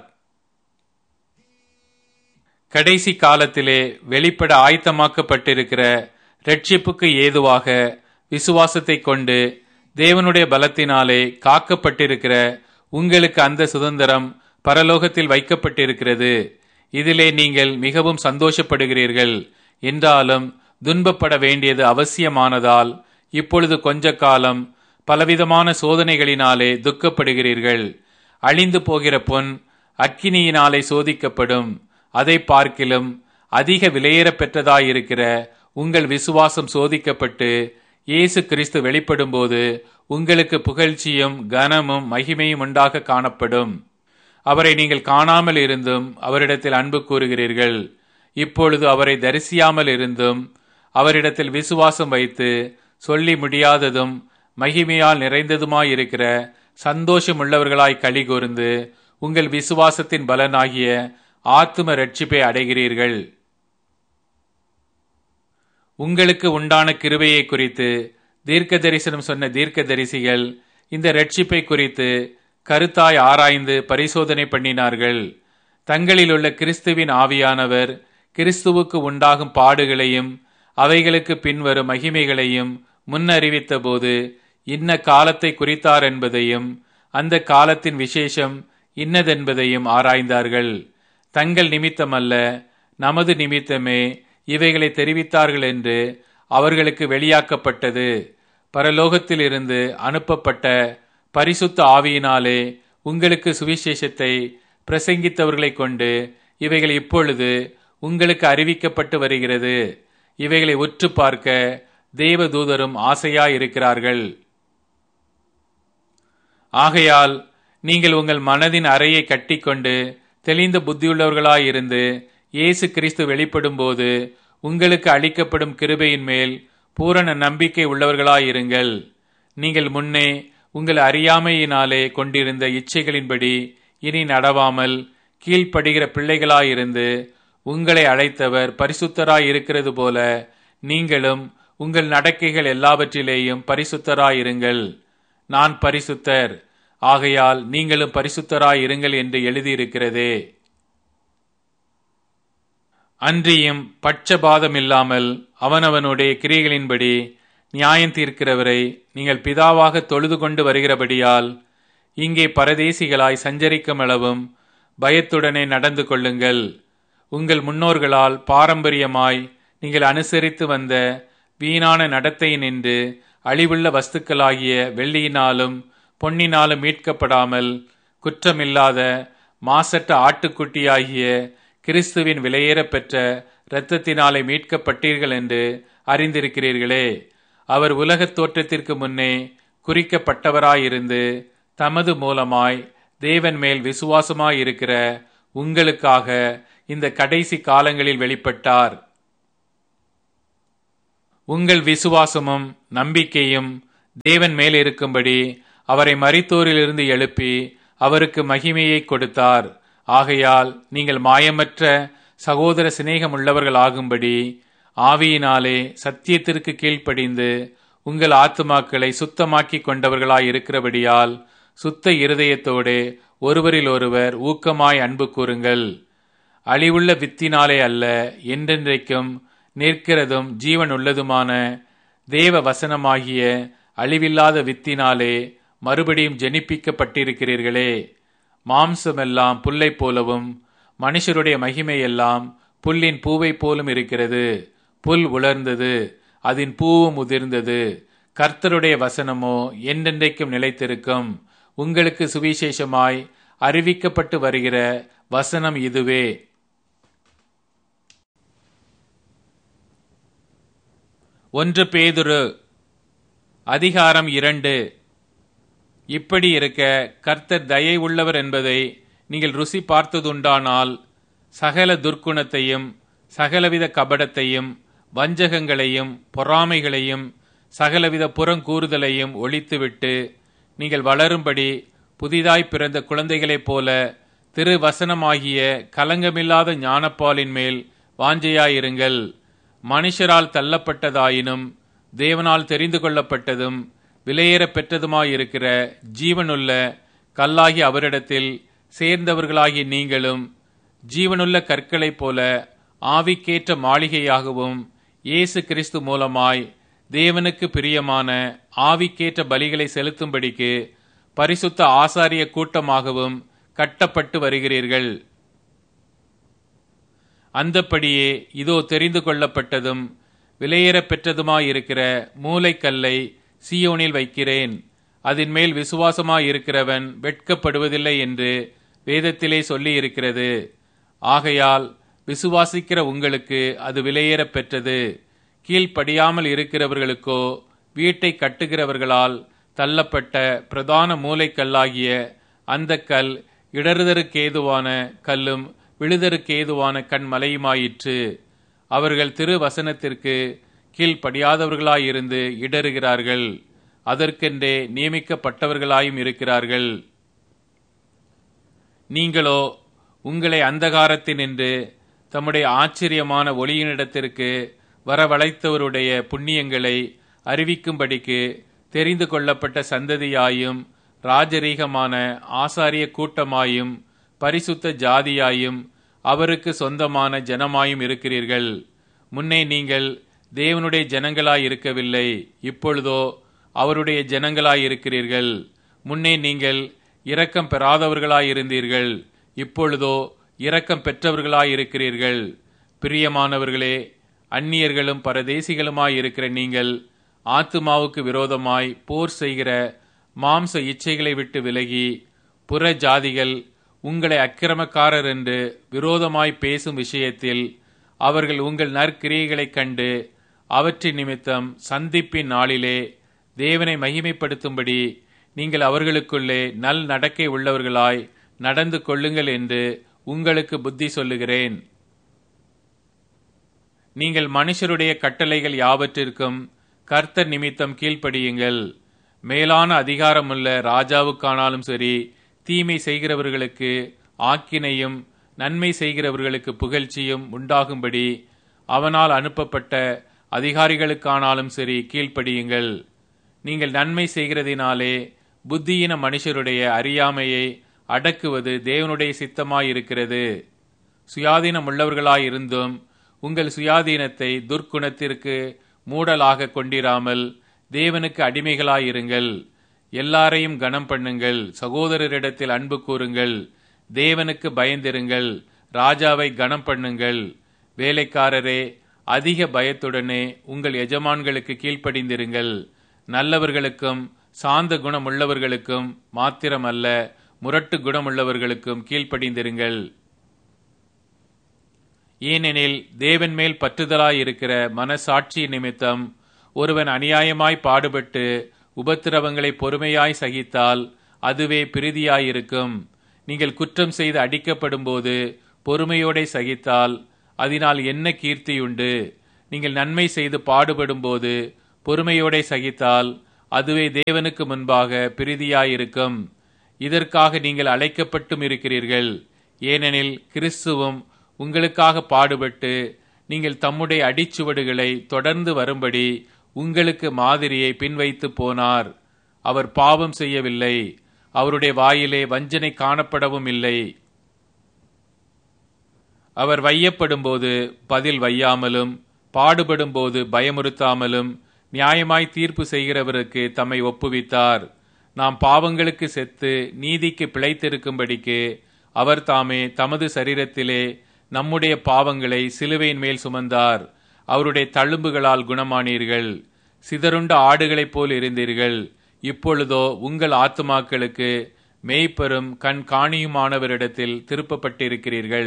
கடைசி காலத்திலே வெளிப்பட ஆயத்தமாக்கப்பட்டிருக்கிற ரட்சிப்புக்கு ஏதுவாக விசுவாசத்தை கொண்டு தேவனுடைய பலத்தினாலே காக்கப்பட்டிருக்கிற உங்களுக்கு அந்த சுதந்திரம் பரலோகத்தில் வைக்கப்பட்டிருக்கிறது இதிலே நீங்கள் மிகவும் சந்தோஷப்படுகிறீர்கள் என்றாலும் துன்பப்பட வேண்டியது அவசியமானதால் இப்பொழுது கொஞ்ச காலம் பலவிதமான சோதனைகளினாலே துக்கப்படுகிறீர்கள் அழிந்து போகிற பொன் அக்கினியினாலே சோதிக்கப்படும் அதை பார்க்கிலும் அதிக விலையேற பெற்றதாயிருக்கிற உங்கள் விசுவாசம் சோதிக்கப்பட்டு இயேசு கிறிஸ்து வெளிப்படும்போது உங்களுக்கு புகழ்ச்சியும் கனமும் மகிமையும் உண்டாக காணப்படும் அவரை நீங்கள் காணாமல் இருந்தும் அவரிடத்தில் அன்பு கூறுகிறீர்கள் இப்பொழுது அவரை தரிசியாமல் இருந்தும் அவரிடத்தில் விசுவாசம் வைத்து சொல்லி முடியாததும் மகிமையால் நிறைந்ததுமாயிருக்கிற சந்தோஷம் உள்ளவர்களாய் களி கூர்ந்து உங்கள் விசுவாசத்தின் பலனாகிய ஆத்தும ரட்சிப்பை அடைகிறீர்கள் உங்களுக்கு உண்டான கிருபையை குறித்து தீர்க்க தரிசனம் சொன்ன தீர்க்க தரிசிகள் இந்த ரட்சிப்பை குறித்து கருத்தாய் ஆராய்ந்து பரிசோதனை பண்ணினார்கள் தங்களில் உள்ள கிறிஸ்துவின் ஆவியானவர் கிறிஸ்துவுக்கு உண்டாகும் பாடுகளையும் அவைகளுக்கு பின்வரும் மகிமைகளையும் முன்னறிவித்த போது இன்ன காலத்தை குறித்தார் என்பதையும் அந்த காலத்தின் விசேஷம் இன்னதென்பதையும் ஆராய்ந்தார்கள் தங்கள் நிமித்தமல்ல நமது நிமித்தமே இவைகளை தெரிவித்தார்கள் என்று அவர்களுக்கு வெளியாக்கப்பட்டது பரலோகத்திலிருந்து அனுப்பப்பட்ட பரிசுத்த ஆவியினாலே உங்களுக்கு சுவிசேஷத்தை பிரசங்கித்தவர்களை கொண்டு இவைகள் இப்பொழுது உங்களுக்கு அறிவிக்கப்பட்டு வருகிறது இவைகளை உற்று பார்க்க தேவதூதரும் ஆசையாயிருக்கிறார்கள் ஆகையால் நீங்கள் உங்கள் மனதின் அறையை கட்டிக்கொண்டு தெளிந்த புத்தியுள்ளவர்களாயிருந்து இயேசு கிறிஸ்து வெளிப்படும்போது உங்களுக்கு அளிக்கப்படும் கிருபையின் மேல் பூரண நம்பிக்கை உள்ளவர்களாயிருங்கள் நீங்கள் முன்னே உங்கள் அறியாமையினாலே கொண்டிருந்த இச்சைகளின்படி இனி நடவாமல் கீழ்ப்படுகிற பிள்ளைகளாயிருந்து உங்களை அழைத்தவர் பரிசுத்தராய் இருக்கிறது போல நீங்களும் உங்கள் நடக்கைகள் எல்லாவற்றிலேயும் பரிசுத்தராயிருங்கள் நான் பரிசுத்தர் ஆகையால் நீங்களும் பரிசுத்தராய் இருங்கள் என்று எழுதியிருக்கிறதே அன்றியும் பட்சபாதம் இல்லாமல் அவனவனுடைய கிரியைகளின்படி நியாயம் தீர்க்கிறவரை நீங்கள் பிதாவாக தொழுது கொண்டு வருகிறபடியால் இங்கே பரதேசிகளாய் சஞ்சரிக்கும் அளவும் பயத்துடனே நடந்து கொள்ளுங்கள் உங்கள் முன்னோர்களால் பாரம்பரியமாய் நீங்கள் அனுசரித்து வந்த வீணான நடத்தையினின்று அழிவுள்ள வஸ்துக்களாகிய வெள்ளியினாலும் பொன்னினாலும் மீட்கப்படாமல் குற்றமில்லாத மாசற்ற ஆட்டுக்குட்டியாகிய கிறிஸ்துவின் விலையேறப் பெற்ற இரத்தத்தினாலே மீட்கப்பட்டீர்கள் என்று அறிந்திருக்கிறீர்களே அவர் உலகத் தோற்றத்திற்கு முன்னே குறிக்கப்பட்டவராயிருந்து தமது மூலமாய் தேவன் மேல் விசுவாசமாய் இருக்கிற உங்களுக்காக இந்த கடைசி காலங்களில் வெளிப்பட்டார் உங்கள் விசுவாசமும் நம்பிக்கையும் தேவன் மேல் இருக்கும்படி அவரை மரித்தோரிலிருந்து எழுப்பி அவருக்கு மகிமையை கொடுத்தார் ஆகையால் நீங்கள் மாயமற்ற சகோதர சிநேகம் உள்ளவர்கள் ஆகும்படி ஆவியினாலே சத்தியத்திற்கு கீழ்ப்படிந்து உங்கள் ஆத்துமாக்களை சுத்தமாக்கி கொண்டவர்களாய் இருக்கிறபடியால் சுத்த இருதயத்தோடு ஒருவரில் ஒருவர் ஊக்கமாய் அன்பு கூறுங்கள் அழிவுள்ள வித்தினாலே அல்ல என்றென்றைக்கும் நிற்கிறதும் ஜீவன் உள்ளதுமான தேவ வசனமாகிய அழிவில்லாத வித்தினாலே மறுபடியும் ஜெனிப்பிக்கப்பட்டிருக்கிறீர்களே மாம்சமெல்லாம் புல்லை போலவும் மனுஷருடைய மகிமையெல்லாம் புல்லின் பூவை போலும் இருக்கிறது புல் உலர்ந்தது அதன் பூவும் உதிர்ந்தது கர்த்தருடைய வசனமோ என்றென்றைக்கும் நிலைத்திருக்கும் உங்களுக்கு சுவிசேஷமாய் அறிவிக்கப்பட்டு வருகிற வசனம் இதுவே ஒன்று பேதுரு அதிகாரம் இரண்டு இப்படி இருக்க கர்த்தர் தயை உள்ளவர் என்பதை நீங்கள் ருசி பார்த்ததுண்டானால் சகல துர்க்குணத்தையும் சகலவித கபடத்தையும் வஞ்சகங்களையும் பொறாமைகளையும் சகலவித புறங்கூறுதலையும் ஒழித்துவிட்டு நீங்கள் வளரும்படி புதிதாய் பிறந்த குழந்தைகளைப் போல திரு வசனமாகிய கலங்கமில்லாத ஞானப்பாலின் மேல் வாஞ்சையாயிருங்கள் மனுஷரால் தள்ளப்பட்டதாயினும் தேவனால் தெரிந்து கொள்ளப்பட்டதும் விலையேற பெற்றதுமாயிருக்கிற ஜீவனுள்ள கல்லாகி அவரிடத்தில் சேர்ந்தவர்களாகிய நீங்களும் ஜீவனுள்ள கற்களைப் போல ஆவிக்கேற்ற மாளிகையாகவும் இயேசு கிறிஸ்து மூலமாய் தேவனுக்கு பிரியமான ஆவிக்கேற்ற பலிகளை செலுத்தும்படிக்கு பரிசுத்த ஆசாரிய கூட்டமாகவும் கட்டப்பட்டு வருகிறீர்கள் அந்தப்படியே இதோ தெரிந்து கொள்ளப்பட்டதும் விலையேற பெற்றதுமாயிருக்கிற மூளைக்கல்லை சியோனில் வைக்கிறேன் அதன் மேல் விசுவாசமாயிருக்கிறவன் வெட்கப்படுவதில்லை என்று வேதத்திலே சொல்லி இருக்கிறது ஆகையால் விசுவாசிக்கிற உங்களுக்கு அது விலையேற பெற்றது கீழ்ப்படியாமல் இருக்கிறவர்களுக்கோ வீட்டை கட்டுகிறவர்களால் தள்ளப்பட்ட பிரதான மூளைக்கல்லாகிய அந்த கல் இடறுதருக்கேதுவான கல்லும் விழுதருக்கேதுவான கண்மலையுமாயிற்று அவர்கள் திரு வசனத்திற்கு கீழ்ப்படியாதவர்களாயிருந்து இடறுகிறார்கள் அதற்கென்றே நியமிக்கப்பட்டவர்களாயும் இருக்கிறார்கள் நீங்களோ உங்களை அந்தகாரத்தினின்று தம்முடைய ஆச்சரியமான ஒளியினிடத்திற்கு வரவழைத்தவருடைய புண்ணியங்களை அறிவிக்கும்படிக்கு தெரிந்து கொள்ளப்பட்ட சந்ததியாயும் ராஜரீகமான ஆசாரிய கூட்டமாயும் பரிசுத்த ஜாதியாயும் அவருக்கு சொந்தமான ஜனமாயும் இருக்கிறீர்கள் முன்னே நீங்கள் தேவனுடைய ஜனங்களாய் இருக்கவில்லை இப்பொழுதோ அவருடைய ஜனங்களாய் இருக்கிறீர்கள் முன்னே நீங்கள் இரக்கம் பெறாதவர்களாயிருந்தீர்கள் இப்பொழுதோ இரக்கம் பெற்றவர்களாயிருக்கிறீர்கள் பிரியமானவர்களே அந்நியர்களும் பரதேசிகளுமாயிருக்கிற நீங்கள் ஆத்துமாவுக்கு விரோதமாய் போர் செய்கிற மாம்ச இச்சைகளை விட்டு விலகி புற ஜாதிகள் உங்களை அக்கிரமக்காரர் என்று விரோதமாய் பேசும் விஷயத்தில் அவர்கள் உங்கள் நற்கிரியைகளைக் கண்டு அவற்றின் நிமித்தம் சந்திப்பின் நாளிலே தேவனை மகிமைப்படுத்தும்படி நீங்கள் அவர்களுக்குள்ளே நல் நடக்கை உள்ளவர்களாய் நடந்து கொள்ளுங்கள் என்று உங்களுக்கு புத்தி சொல்லுகிறேன் நீங்கள் மனுஷருடைய கட்டளைகள் யாவற்றிற்கும் கர்த்தர் நிமித்தம் கீழ்ப்படியுங்கள் மேலான அதிகாரமுள்ள ராஜாவுக்கானாலும் சரி தீமை செய்கிறவர்களுக்கு ஆக்கினையும் நன்மை செய்கிறவர்களுக்கு புகழ்ச்சியும் உண்டாகும்படி அவனால் அனுப்பப்பட்ட அதிகாரிகளுக்கானாலும் சரி கீழ்ப்படியுங்கள் நீங்கள் நன்மை செய்கிறதினாலே புத்தியின மனுஷருடைய அறியாமையை அடக்குவது தேவனுடைய சித்தமாயிருக்கிறது சுயாதீனம் உள்ளவர்களாயிருந்தும் உங்கள் சுயாதீனத்தை துர்க்குணத்திற்கு மூடலாக கொண்டிராமல் தேவனுக்கு அடிமைகளாயிருங்கள் எல்லாரையும் கனம் பண்ணுங்கள் சகோதரரிடத்தில் அன்பு கூறுங்கள் தேவனுக்கு பயந்திருங்கள் ராஜாவை கனம் பண்ணுங்கள் வேலைக்காரரே அதிக பயத்துடனே உங்கள் எஜமான்களுக்கு கீழ்ப்படிந்திருங்கள் நல்லவர்களுக்கும் சாந்த குணமுள்ளவர்களுக்கும் மாத்திரமல்ல முரட்டு குணமுள்ளவர்களுக்கும் கீழ்ப்படிந்திருங்கள் ஏனெனில் தேவன் மேல் பற்றுதலாயிருக்கிற மனசாட்சி நிமித்தம் ஒருவன் அநியாயமாய் பாடுபட்டு உபத்திரவங்களை பொறுமையாய் சகித்தால் அதுவே பிரீதியாயிருக்கும் நீங்கள் குற்றம் செய்து அடிக்கப்படும்போது பொறுமையோடே சகித்தால் அதனால் என்ன கீர்த்தியுண்டு நீங்கள் நன்மை செய்து பாடுபடும்போது பொறுமையோடே சகித்தால் அதுவே தேவனுக்கு முன்பாக பிரீதியாயிருக்கும் இதற்காக நீங்கள் அழைக்கப்பட்டும் இருக்கிறீர்கள் ஏனெனில் கிறிஸ்துவும் உங்களுக்காக பாடுபட்டு நீங்கள் தம்முடைய அடிச்சுவடுகளை தொடர்ந்து வரும்படி உங்களுக்கு மாதிரியை பின்வைத்து போனார் அவர் பாவம் செய்யவில்லை அவருடைய வாயிலே வஞ்சனை காணப்படவும் இல்லை அவர் வையப்படும்போது பதில் வையாமலும் பாடுபடும்போது பயமுறுத்தாமலும் நியாயமாய் தீர்ப்பு செய்கிறவருக்கு தம்மை ஒப்புவித்தார் நாம் பாவங்களுக்கு செத்து நீதிக்கு பிழைத்திருக்கும்படிக்கு அவர் தாமே தமது சரீரத்திலே நம்முடைய பாவங்களை சிலுவையின் மேல் சுமந்தார் அவருடைய தழும்புகளால் குணமானீர்கள் சிதறுண்ட ஆடுகளைப் போல் இருந்தீர்கள் இப்பொழுதோ உங்கள் ஆத்துமாக்களுக்கு மேய்ப்பெரும் கண் காணியுமானவரிடத்தில் திருப்பப்பட்டிருக்கிறீர்கள்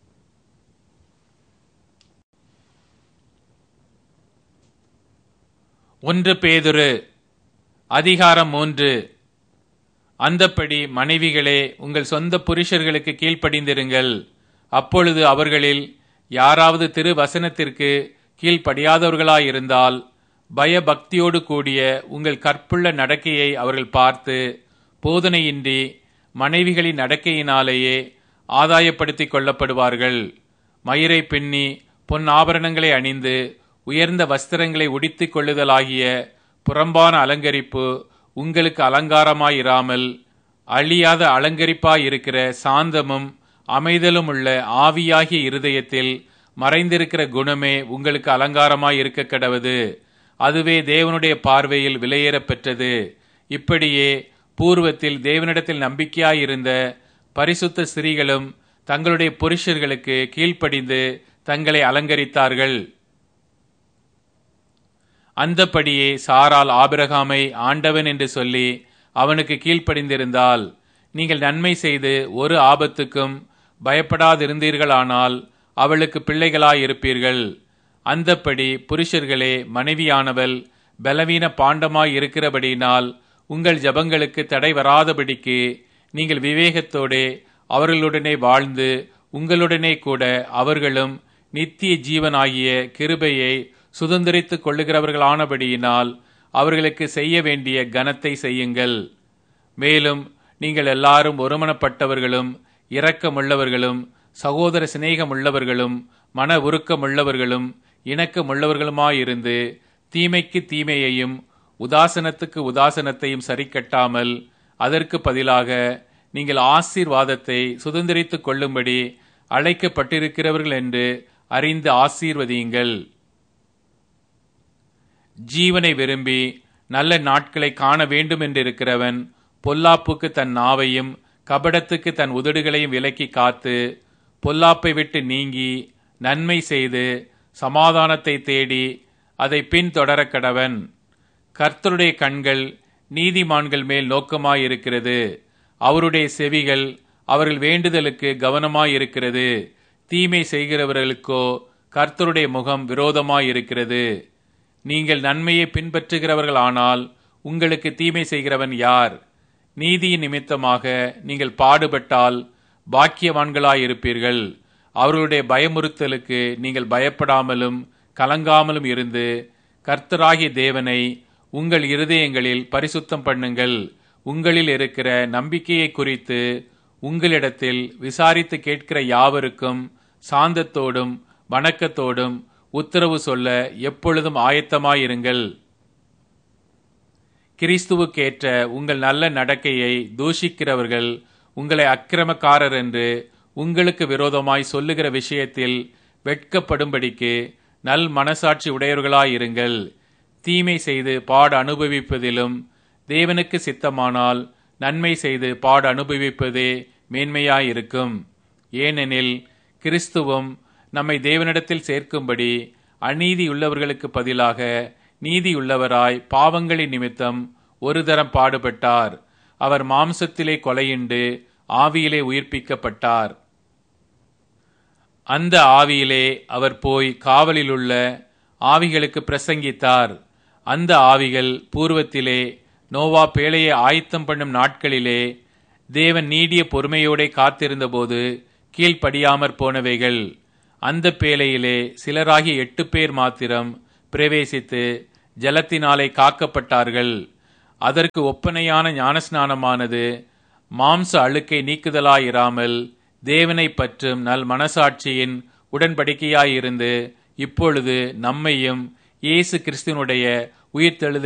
ஒன்று பேதுரு அதிகாரம் மூன்று அந்தப்படி மனைவிகளே உங்கள் சொந்த புருஷர்களுக்கு கீழ்ப்படிந்திருங்கள் அப்பொழுது அவர்களில் யாராவது திரு வசனத்திற்கு கீழ்ப்படியாதவர்களாயிருந்தால் பயபக்தியோடு கூடிய உங்கள் கற்புள்ள நடக்கையை அவர்கள் பார்த்து போதனையின்றி மனைவிகளின் நடக்கையினாலேயே ஆதாயப்படுத்திக் கொள்ளப்படுவார்கள் மயிரை பின்னி பொன் ஆபரணங்களை அணிந்து உயர்ந்த வஸ்திரங்களை உடித்துக் கொள்ளுதலாகிய புறம்பான அலங்கரிப்பு உங்களுக்கு அலங்காரமாயிராமல் அழியாத அலங்கரிப்பாயிருக்கிற சாந்தமும் அமைதலும் உள்ள ஆவியாகிய இருதயத்தில் மறைந்திருக்கிற குணமே உங்களுக்கு அலங்காரமாய் இருக்க கடவது அதுவே தேவனுடைய பார்வையில் விலையேறப் பெற்றது இப்படியே பூர்வத்தில் தேவனிடத்தில் நம்பிக்கையாயிருந்த பரிசுத்த ஸ்திரீகளும் தங்களுடைய புருஷர்களுக்கு கீழ்ப்படிந்து தங்களை அலங்கரித்தார்கள் அந்தப்படியே சாரால் ஆபிரகாமை ஆண்டவன் என்று சொல்லி அவனுக்கு கீழ்ப்படிந்திருந்தால் நீங்கள் நன்மை செய்து ஒரு ஆபத்துக்கும் பயப்படாதிருந்தீர்களானால் அவளுக்கு பிள்ளைகளாயிருப்பீர்கள் அந்தப்படி புருஷர்களே மனைவியானவள் பலவீன பாண்டமாய் இருக்கிறபடியினால் உங்கள் ஜபங்களுக்கு தடை வராதபடிக்கு நீங்கள் விவேகத்தோடே அவர்களுடனே வாழ்ந்து உங்களுடனே கூட அவர்களும் நித்திய ஜீவனாகிய கிருபையை சுதந்திரித்துக் கொள்ளுகிறவர்களானபடியினால் அவர்களுக்கு செய்ய வேண்டிய கனத்தை செய்யுங்கள் மேலும் நீங்கள் எல்லாரும் ஒருமனப்பட்டவர்களும் இரக்கமுள்ளவர்களும் சகோதர சிநேகமுள்ளவர்களும் மன உருக்கமுள்ளவர்களும் இணக்கமுள்ளவர்களுமாயிருந்து தீமைக்கு தீமையையும் உதாசனத்துக்கு உதாசனத்தையும் சரிக்கட்டாமல் அதற்கு பதிலாக நீங்கள் ஆசீர்வாதத்தை சுதந்திரித்துக் கொள்ளும்படி அழைக்கப்பட்டிருக்கிறவர்கள் என்று அறிந்து ஆசீர்வதியுங்கள் ஜீவனை விரும்பி நல்ல நாட்களை காண வேண்டும் என்றிருக்கிறவன் பொல்லாப்புக்கு தன் நாவையும் கபடத்துக்கு தன் உதடுகளையும் விலக்கி காத்து பொல்லாப்பை விட்டு நீங்கி நன்மை செய்து சமாதானத்தை தேடி அதை பின்தொடர கடவன் கர்த்தருடைய கண்கள் நீதிமான்கள் மேல் நோக்கமாயிருக்கிறது அவருடைய செவிகள் அவர்கள் வேண்டுதலுக்கு கவனமாயிருக்கிறது தீமை செய்கிறவர்களுக்கோ கர்த்தருடைய முகம் விரோதமாயிருக்கிறது நீங்கள் நன்மையை பின்பற்றுகிறவர்கள் ஆனால் உங்களுக்கு தீமை செய்கிறவன் யார் நீதியின் நிமித்தமாக நீங்கள் பாடுபட்டால் பாக்கியவான்களாயிருப்பீர்கள் அவர்களுடைய பயமுறுத்தலுக்கு நீங்கள் பயப்படாமலும் கலங்காமலும் இருந்து கர்த்தராகிய தேவனை உங்கள் இருதயங்களில் பரிசுத்தம் பண்ணுங்கள் உங்களில் இருக்கிற நம்பிக்கையை குறித்து உங்களிடத்தில் விசாரித்து கேட்கிற யாவருக்கும் சாந்தத்தோடும் வணக்கத்தோடும் உத்தரவு சொல்ல எப்பொழுதும் ஆயத்தமாயிருங்கள் கிறிஸ்துவுக்கேற்ற உங்கள் நல்ல நடக்கையை தூஷிக்கிறவர்கள் உங்களை அக்கிரமக்காரர் என்று உங்களுக்கு விரோதமாய் சொல்லுகிற விஷயத்தில் வெட்கப்படும்படிக்கு நல் மனசாட்சி உடையவர்களாயிருங்கள் தீமை செய்து பாடு அனுபவிப்பதிலும் தேவனுக்கு சித்தமானால் நன்மை செய்து பாடு அனுபவிப்பதே மேன்மையாயிருக்கும் ஏனெனில் கிறிஸ்துவும் நம்மை தேவனிடத்தில் சேர்க்கும்படி அநீதியுள்ளவர்களுக்கு பதிலாக நீதியுள்ளவராய் பாவங்களின் நிமித்தம் ஒரு தரம் பாடுபட்டார் அவர் மாம்சத்திலே கொலையுண்டு ஆவியிலே உயிர்ப்பிக்கப்பட்டார் அந்த ஆவியிலே அவர் போய் காவலிலுள்ள ஆவிகளுக்கு பிரசங்கித்தார் அந்த ஆவிகள் பூர்வத்திலே நோவா பேழையை ஆயத்தம் பண்ணும் நாட்களிலே தேவன் நீடிய பொறுமையோடே காத்திருந்தபோது கீழ்ப்படியாமற் போனவைகள் அந்த பேழையிலே சிலராகி எட்டு பேர் மாத்திரம் பிரவேசித்து ஜலத்தினாலே காக்கப்பட்டார்கள் அதற்கு ஒப்பனையான ஞானஸ்நானமானது மாம்ச அழுக்கை நீக்குதலாயிராமல் தேவனை பற்றும் நல் மனசாட்சியின் உடன்படிக்கையாயிருந்து இப்பொழுது நம்மையும் இயேசு கிறிஸ்துவனுடைய உயிர்த்தெழுதல்